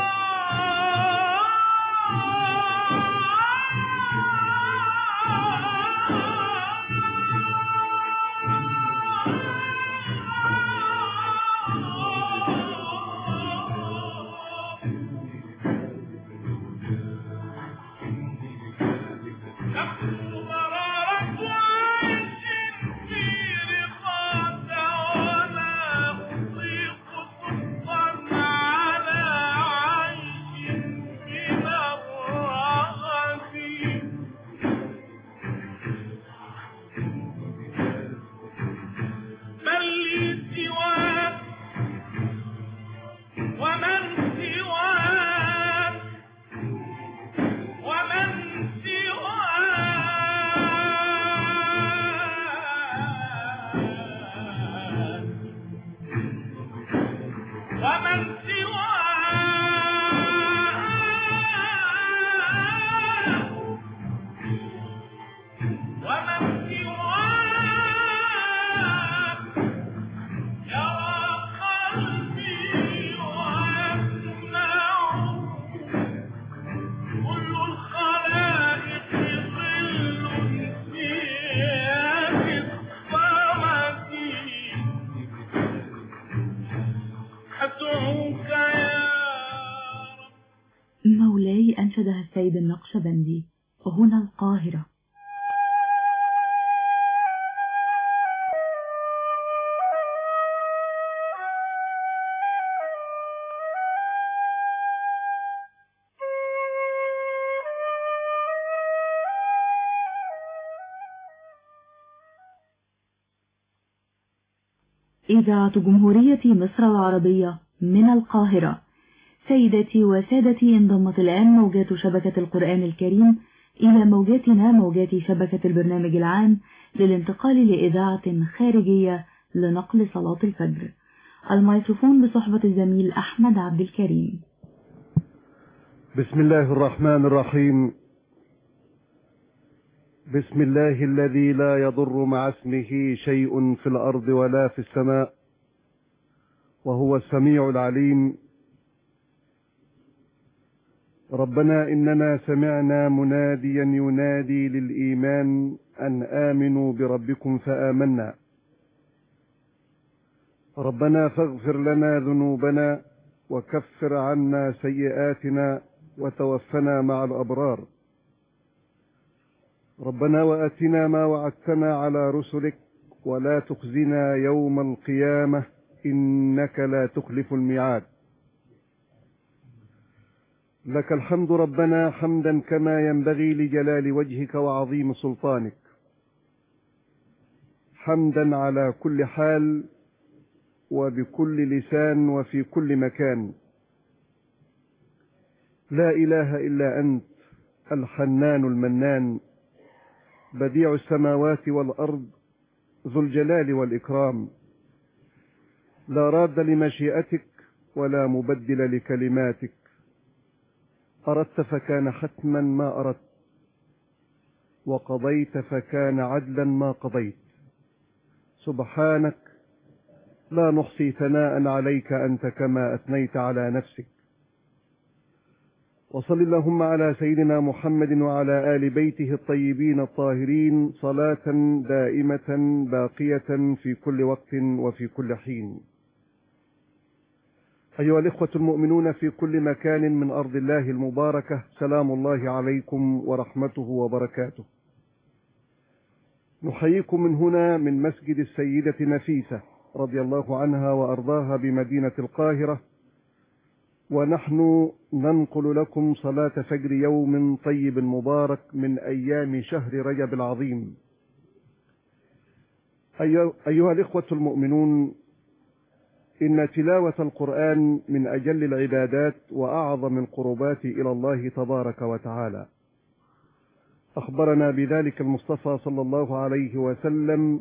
تحلو مرارة عيش في رضا ولا أطيق سلطا على عيش من الرغد بل لي سواك ومن سواك ومن سواك ومن سواك ومن سواك يرى قلبي ويسمع كل الخلائق ظل في يد الصمد أدعوك يا مولاي أنشدها السيد النقشبندي هنا القاهرة إذاعة جمهورية مصر العربية من القاهرة سيدتي وسادتي انضمت الآن موجات شبكة القرآن الكريم إلى موجاتنا موجات شبكة البرنامج العام للانتقال لإذاعة خارجية لنقل صلاة الفجر الميكروفون بصحبة الزميل أحمد عبد الكريم بسم الله الرحمن الرحيم بسم الله الذي لا يضر مع اسمه شيء في الأرض ولا في السماء وهو السميع العليم ربنا إننا سمعنا مناديا ينادي للإيمان أن آمنوا بربكم فآمنا ربنا فاغفر لنا ذنوبنا وكفر عنا سيئاتنا وتوفنا مع الأبرار ربنا وآتنا ما وعدتنا على رسلك ولا تخزنا يوم القيامة إنك لا تخلف الميعاد لك الحمد ربنا حمدا كما ينبغي لجلال وجهك وعظيم سلطانك حمدا على كل حال وبكل لسان وفي كل مكان لا إله إلا أنت الحنان المنان بديع السماوات والأرض ذو الجلال والإكرام لا راد لمشيئتك ولا مبدل لكلماتك أردت فكان حتما ما أردت وقضيت فكان عدلا ما قضيت سبحانك لا نحصي ثناء عليك أنت كما أثنيت على نفسك وصل اللهم على سيدنا محمد وعلى آل بيته الطيبين الطاهرين صلاة دائمة باقية في كل وقت وفي كل حين أيها الإخوة المؤمنون في كل مكان من أرض الله المباركة سلام الله عليكم ورحمته وبركاته نحييكم من هنا من مسجد السيدة نفيسة رضي الله عنها وأرضاها بمدينة القاهرة ونحن ننقل لكم صلاة فجر يوم طيب مبارك من أيام شهر رجب العظيم أيها الإخوة المؤمنون إن تلاوة القرآن من أجل العبادات وأعظم القربات إلى الله تبارك وتعالى أخبرنا بذلك المصطفى صلى الله عليه وسلم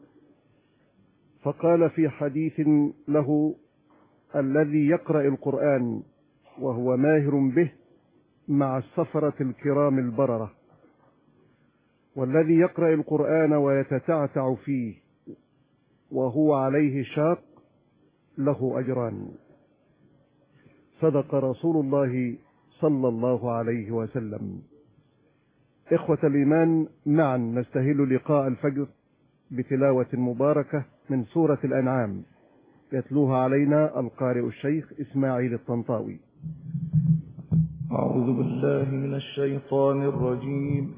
فقال في حديث له الذي يقرأ القرآن وهو ماهر به مع السفرة الكرام البررة والذي يقرأ القرآن ويتتعتع فيه وهو عليه شاق له أجران صدق رسول الله صلى الله عليه وسلم إخوة الإيمان معا نستهل لقاء الفجر بتلاوة مباركة من سورة الأنعام يتلوها علينا القارئ الشيخ إسماعيل الطنطاوي أعوذ بالله من الشيطان الرجيم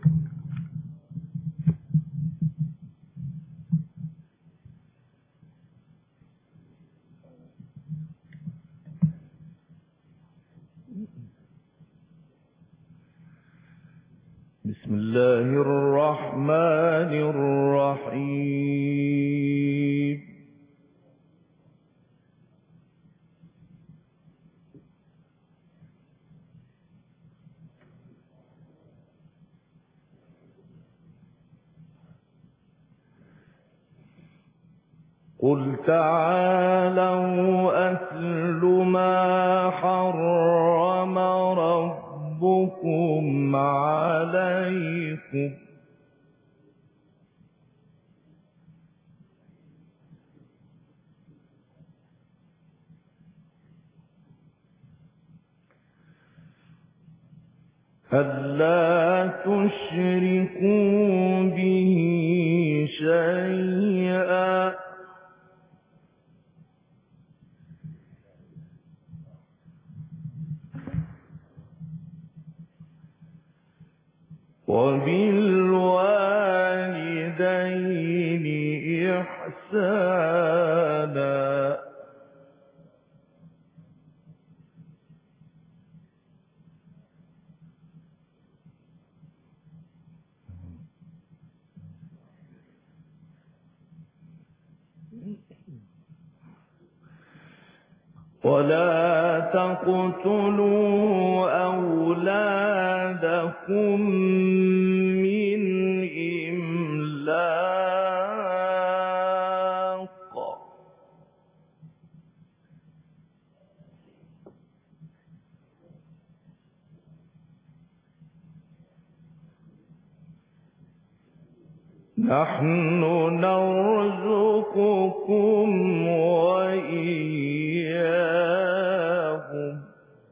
بسم الله الرحمن الرحيم قل تعالوا أتل ما حرم ربكم عليكم ألا تشركوا به شيئا وبالوالدين إحسانا ولا تقتلوا أولادكم من إملاق نحن نرزقكم وإياهم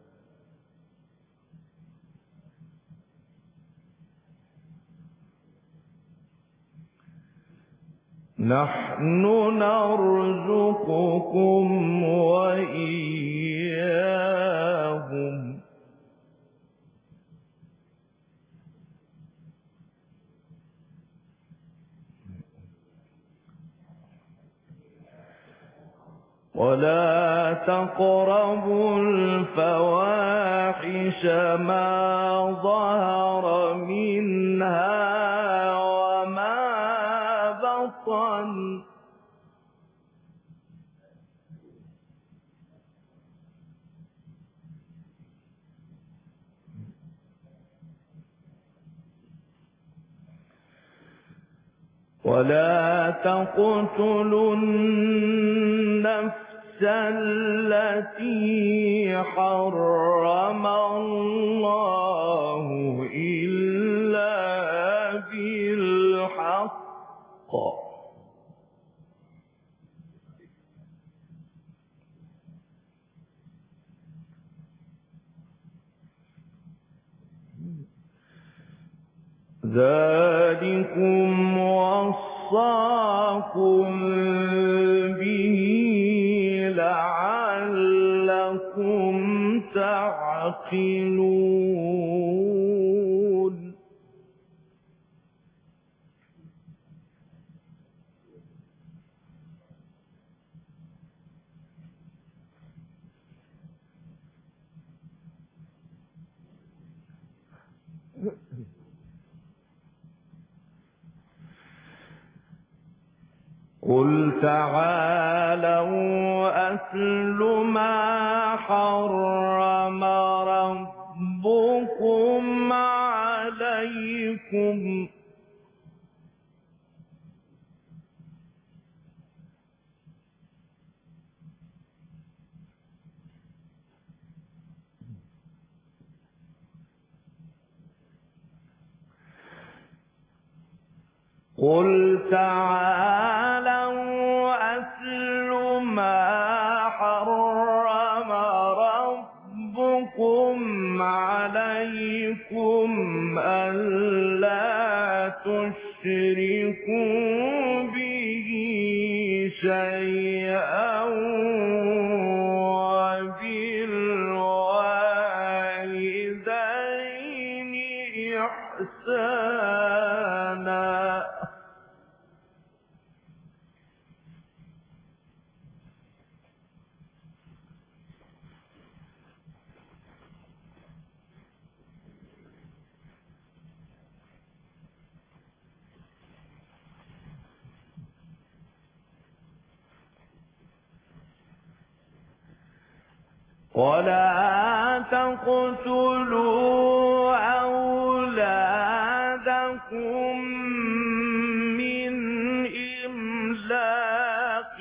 نحن نرزقكم وإياهم ولا تقربوا الفواحش ما ظهر منها وما بطن ولا تقتلوا النفس التي حرم الله إلا بالحق ذلكم وصاكم به لعلكم تعقلون قل تعالوا أتل ما حرم ربكم عليكم عليكم قل تعالوا أتل ما حرم ربكم عليكم ألا تشركوا به شيئا وبالوالدين إحسانا ولا تقتلوا أولادكم من إملاق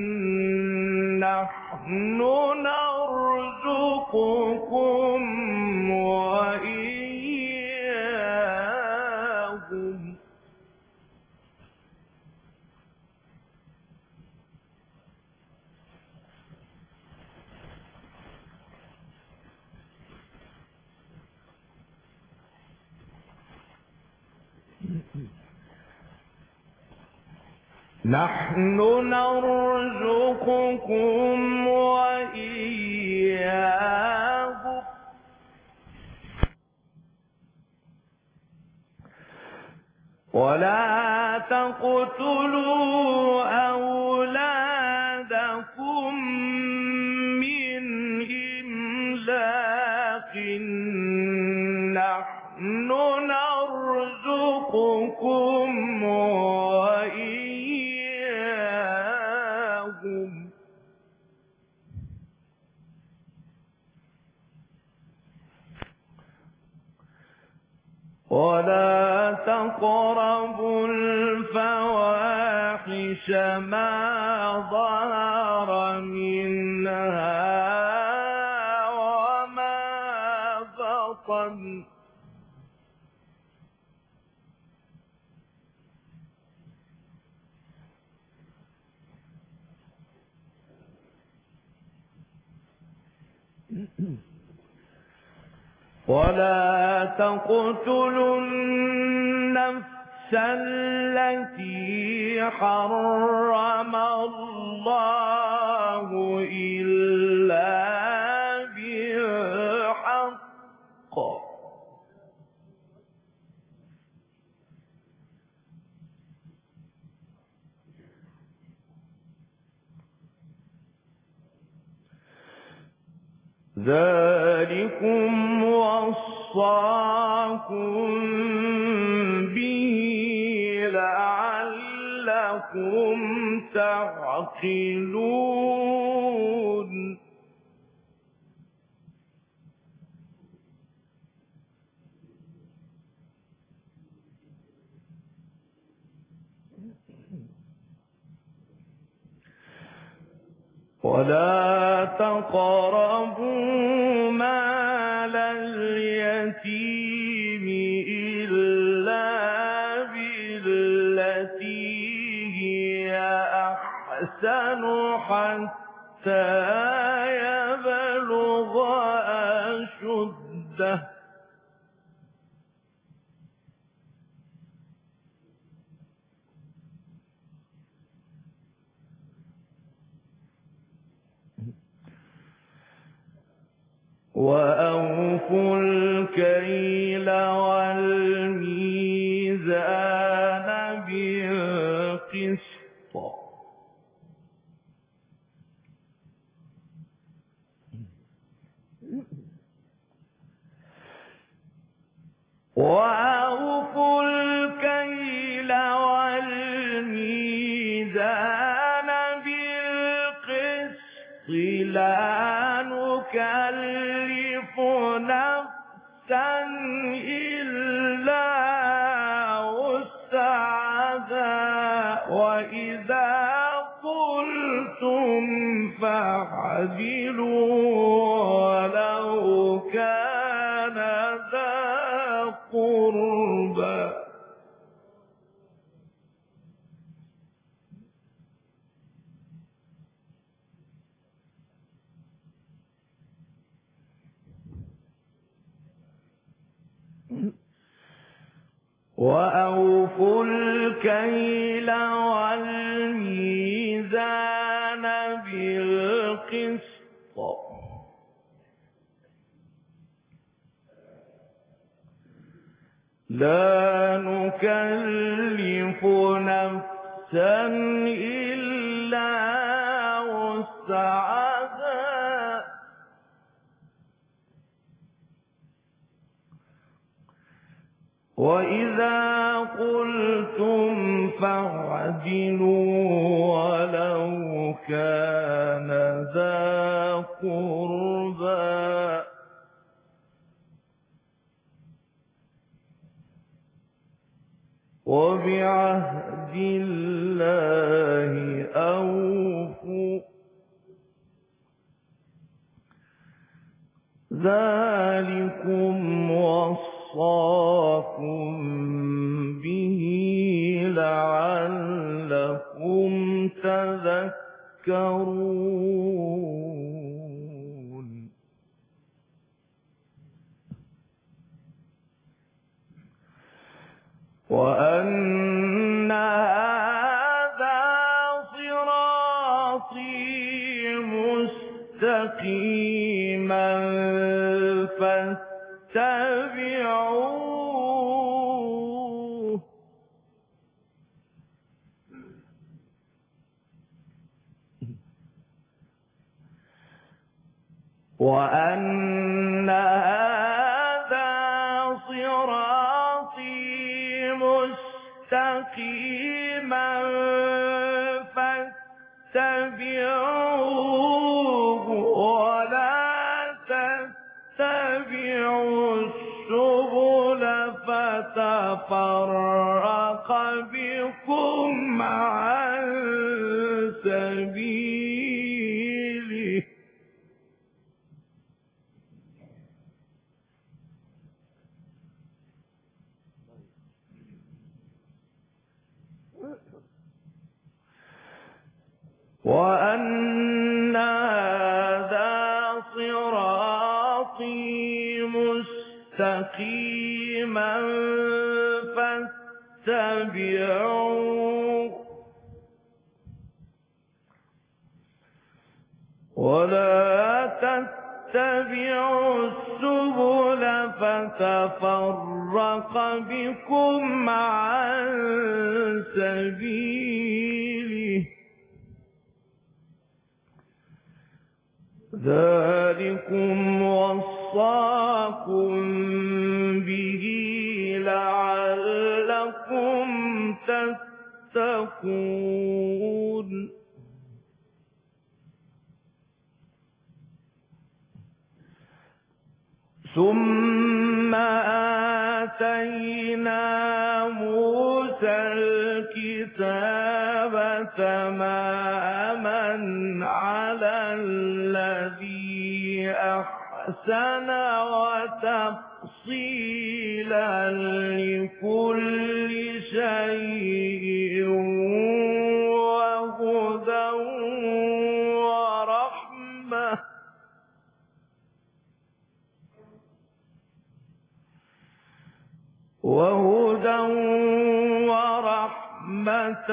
نحن نرزقكم وإياهم نحن نرزقكم وإياهم ولا تقتلوا أولادكم من إملاق نحن نرزقكم وإياهم ولا تقربوا الفواحش ما ظهر منها وما بطن ولا تقتلوا النفس التي حرم الله إلا بالحق ذلكم وصاكم به لعلكم تعقلون ولا تقربوا مال اليتيم إلا بالتي هي أحسن حتى يبلغ أشده وأوفوا الكيل والميزان بالقسط وأوفوا الكيل والميزان بالقسط لا نكلف نفسا إلا وإذا قلتم فاعدلوا ولو كان ذا قربى وأوفوا الكيل والميزان بالقسط لا نكلف نفسا إلا وسعها وإذا قلتم فاعدلوا ولو كان ذا قربى وبعهد الله أوفوا ذلكم وصاكم به لعلكم تذكرون وأن هذا صراطي مستقيما فاتبعوه وأن هذا صراطي مستقيما فاتبعوه ولا تتبعوا السبل فتفرق بكم عن سبيله وأن هذا صراطي مستقيما فاتبعوه ولا تتبعوا السبل فتفرق بكم عن سبيله ذلكم وصاكم به لعلكم تتقون ثم آتينا موسى الكتاب تماما على الذي أحسن وتفصيلا لكل شيء وهدى ورحمة وهدى ورحمة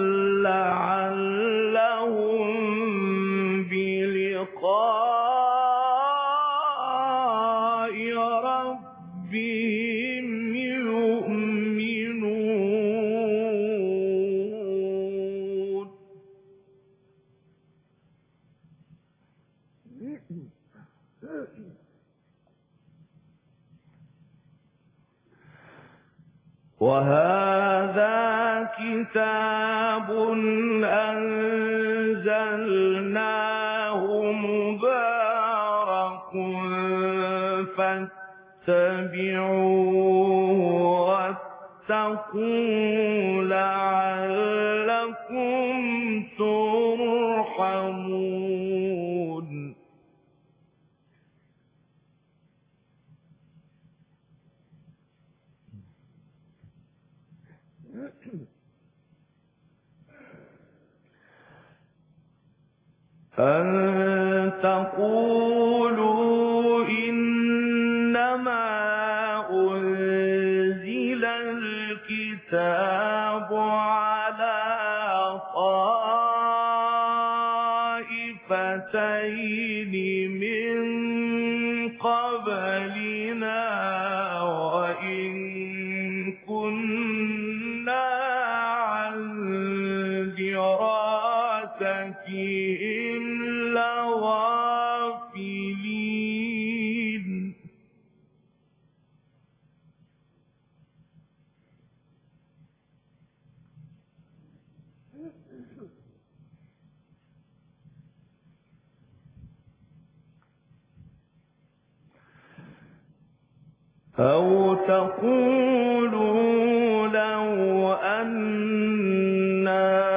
لعلهم بلقاء ربهم يؤمنون وهذا كتاب أنزلناه مبارك فاتبعوه واتقوا لعلكم ترحمون أن تقولوا إنما أنزل الكتاب على طائفتين من قبلنا وإن كنا عن دراستهم لغافلين أو تقولوا لو أنا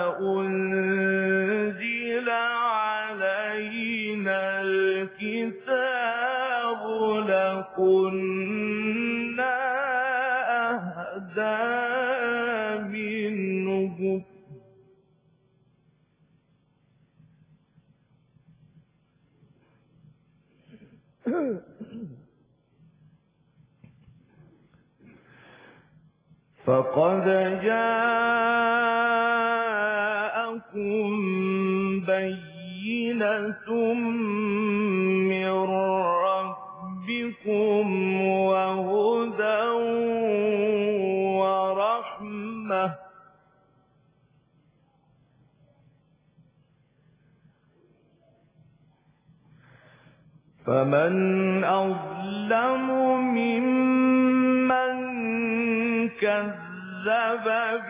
أنزل علينا الكتاب لكنا أهدى منه فقد جاءكم بينة من ربكم وهدى ورحمة فمن أظلم ممن كذب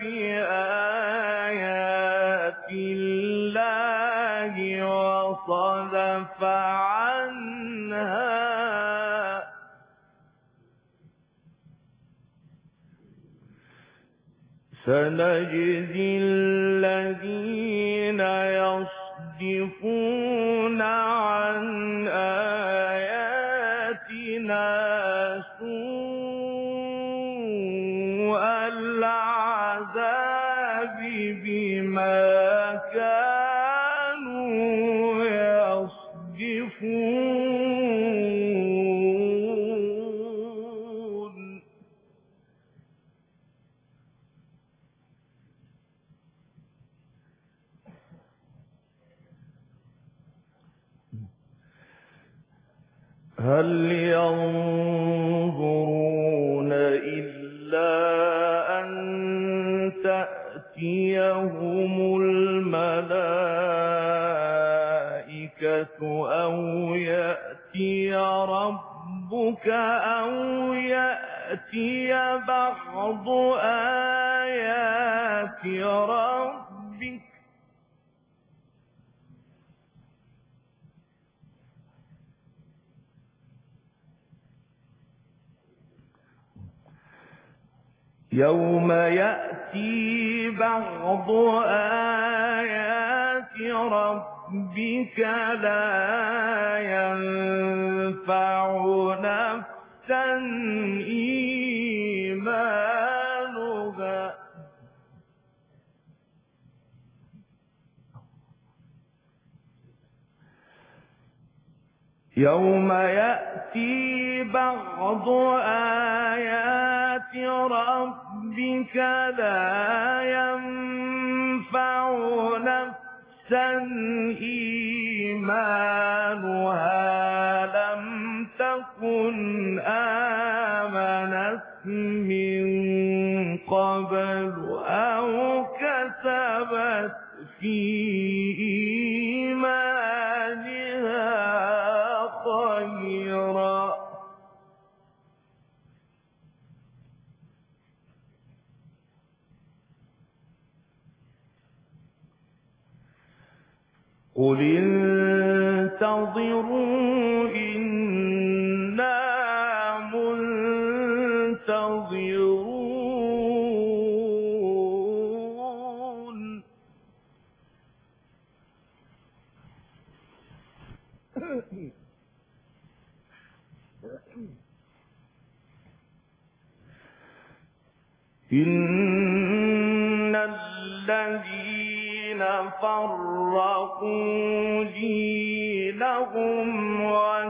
بآيات الله وصدف عنها سنجزي الذين يصدفون عن آياتنا سوء العذاب بما كانوا يصدفون هل ينظرون إلا أن تأتيهم الملائكة أو يأتي ربك أو يأتي بعض آيات ربك يوم يأتي بعض آيات ربك لا ينفع نفسا إيمانها يوم يأتي بعض آيات ربك لا ينفع نفسا إيمانها لم تكن آمنت من قبل أو كسبت في إيمانها خيرا قل انتظروا إنا منتظرون إن الذين فرقوا دينهم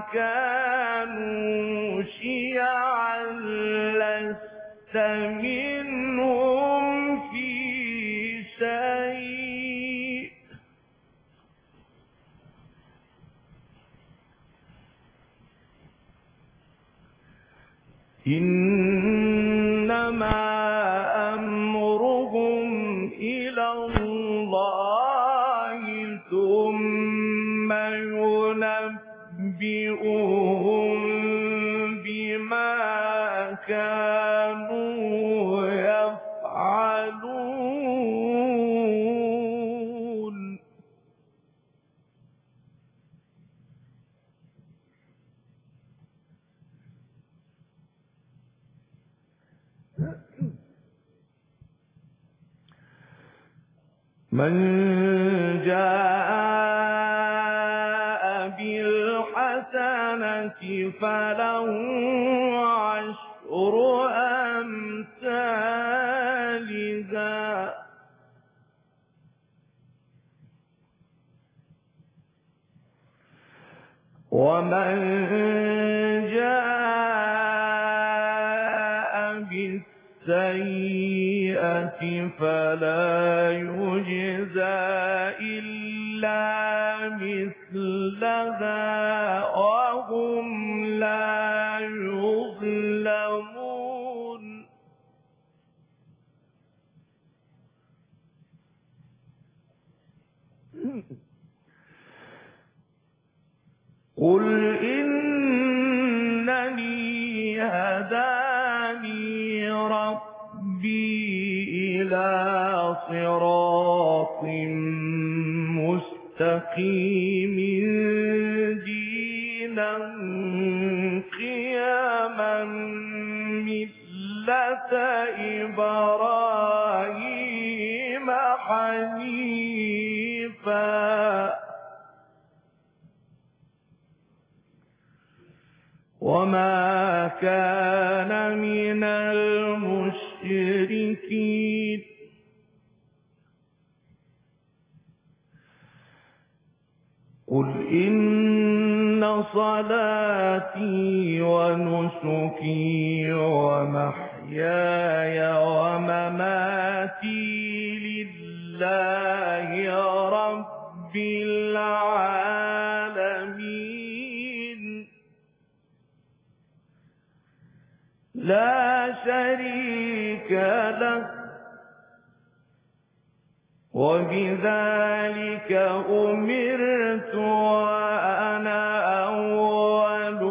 وكانوا شيعا لست منهم في شيء إنما أمرهم إلى الله ثم ينبئهم بما كانوا يفعلون من جاء بالحسنة فله عشر أمثالها ومن جاء بالسيئة فلا يجزى إلا مثلها وهم لا يظلمون قل إنني هداني ربي إلى صراط مستقيم دينا قياما ملة إبراهيم حنيفا وما كان من المشركين قل إن صلاتي ونسكي ومحياي ومماتي لله رب العالمين لا شريك له وبذلك أمرت وأنا أول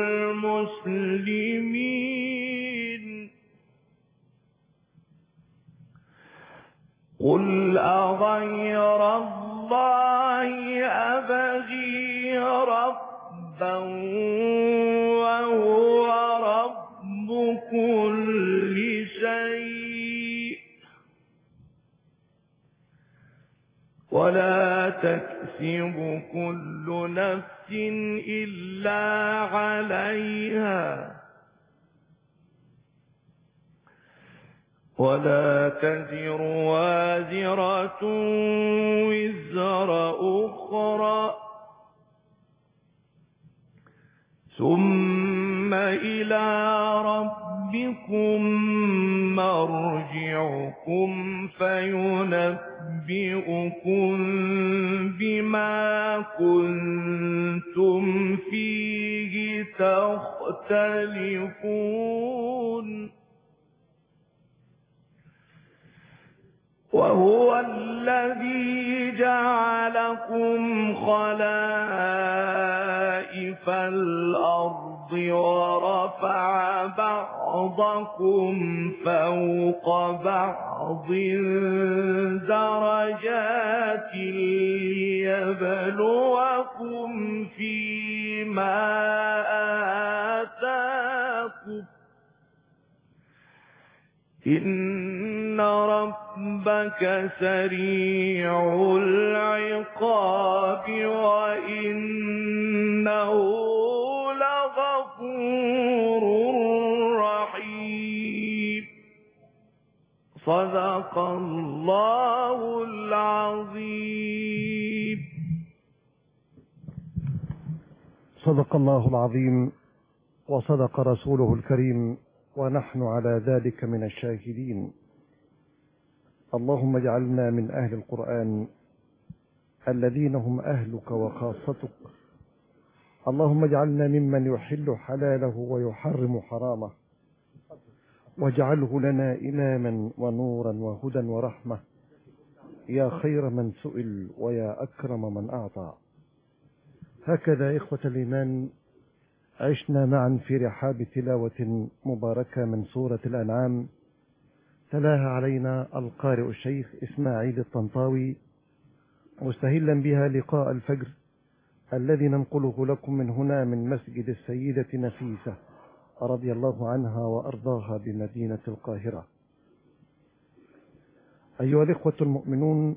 المسلمين قل أغير الله أبغي ربا وهو رب كل شيء ولا تكسب كل نفس إلا عليها ولا تزر وازرة وزر أخرى ثم إلى ربكم مرجعكم فينبئكم بما كنتم فيه تختلفون وهو الذي جعلكم خلائف الأرض ورفع بعضكم فوق بعض درجات ليبلوكم فيما آتاكم إن ربك سريع العقاب وإنه لغفور رحيم صدق الله العظيم صدق الله العظيم وصدق رسوله الكريم ونحن على ذلك من الشاهدين اللهم اجعلنا من أهل القرآن الذين هم أهلك وخاصتك اللهم اجعلنا ممن يحل حلاله ويحرم حرامه واجعله لنا إماما ونورا وهدى ورحمة يا خير من سئل ويا أكرم من أعطى هكذا إخوة الإيمان عشنا معا في رحاب تلاوة مباركة من سورة الأنعام تلاها علينا القارئ الشيخ إسماعيل الطنطاوي مستهلا بها لقاء الفجر الذي ننقله لكم من هنا من مسجد السيدة نفيسة رضي الله عنها وأرضاها بمدينة القاهرة أيها الإخوة المؤمنون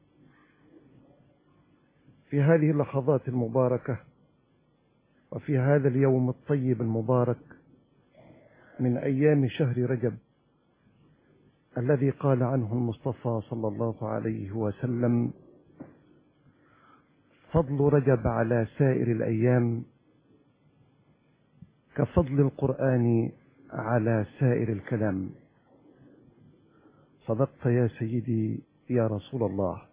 في هذه اللحظات المباركة وفي هذا اليوم الطيب المبارك من أيام شهر رجب الذي قال عنه المصطفى صلى الله عليه وسلم فضل رجب على سائر الأيام كفضل القرآن على سائر الكلام صدقت يا سيدي يا رسول الله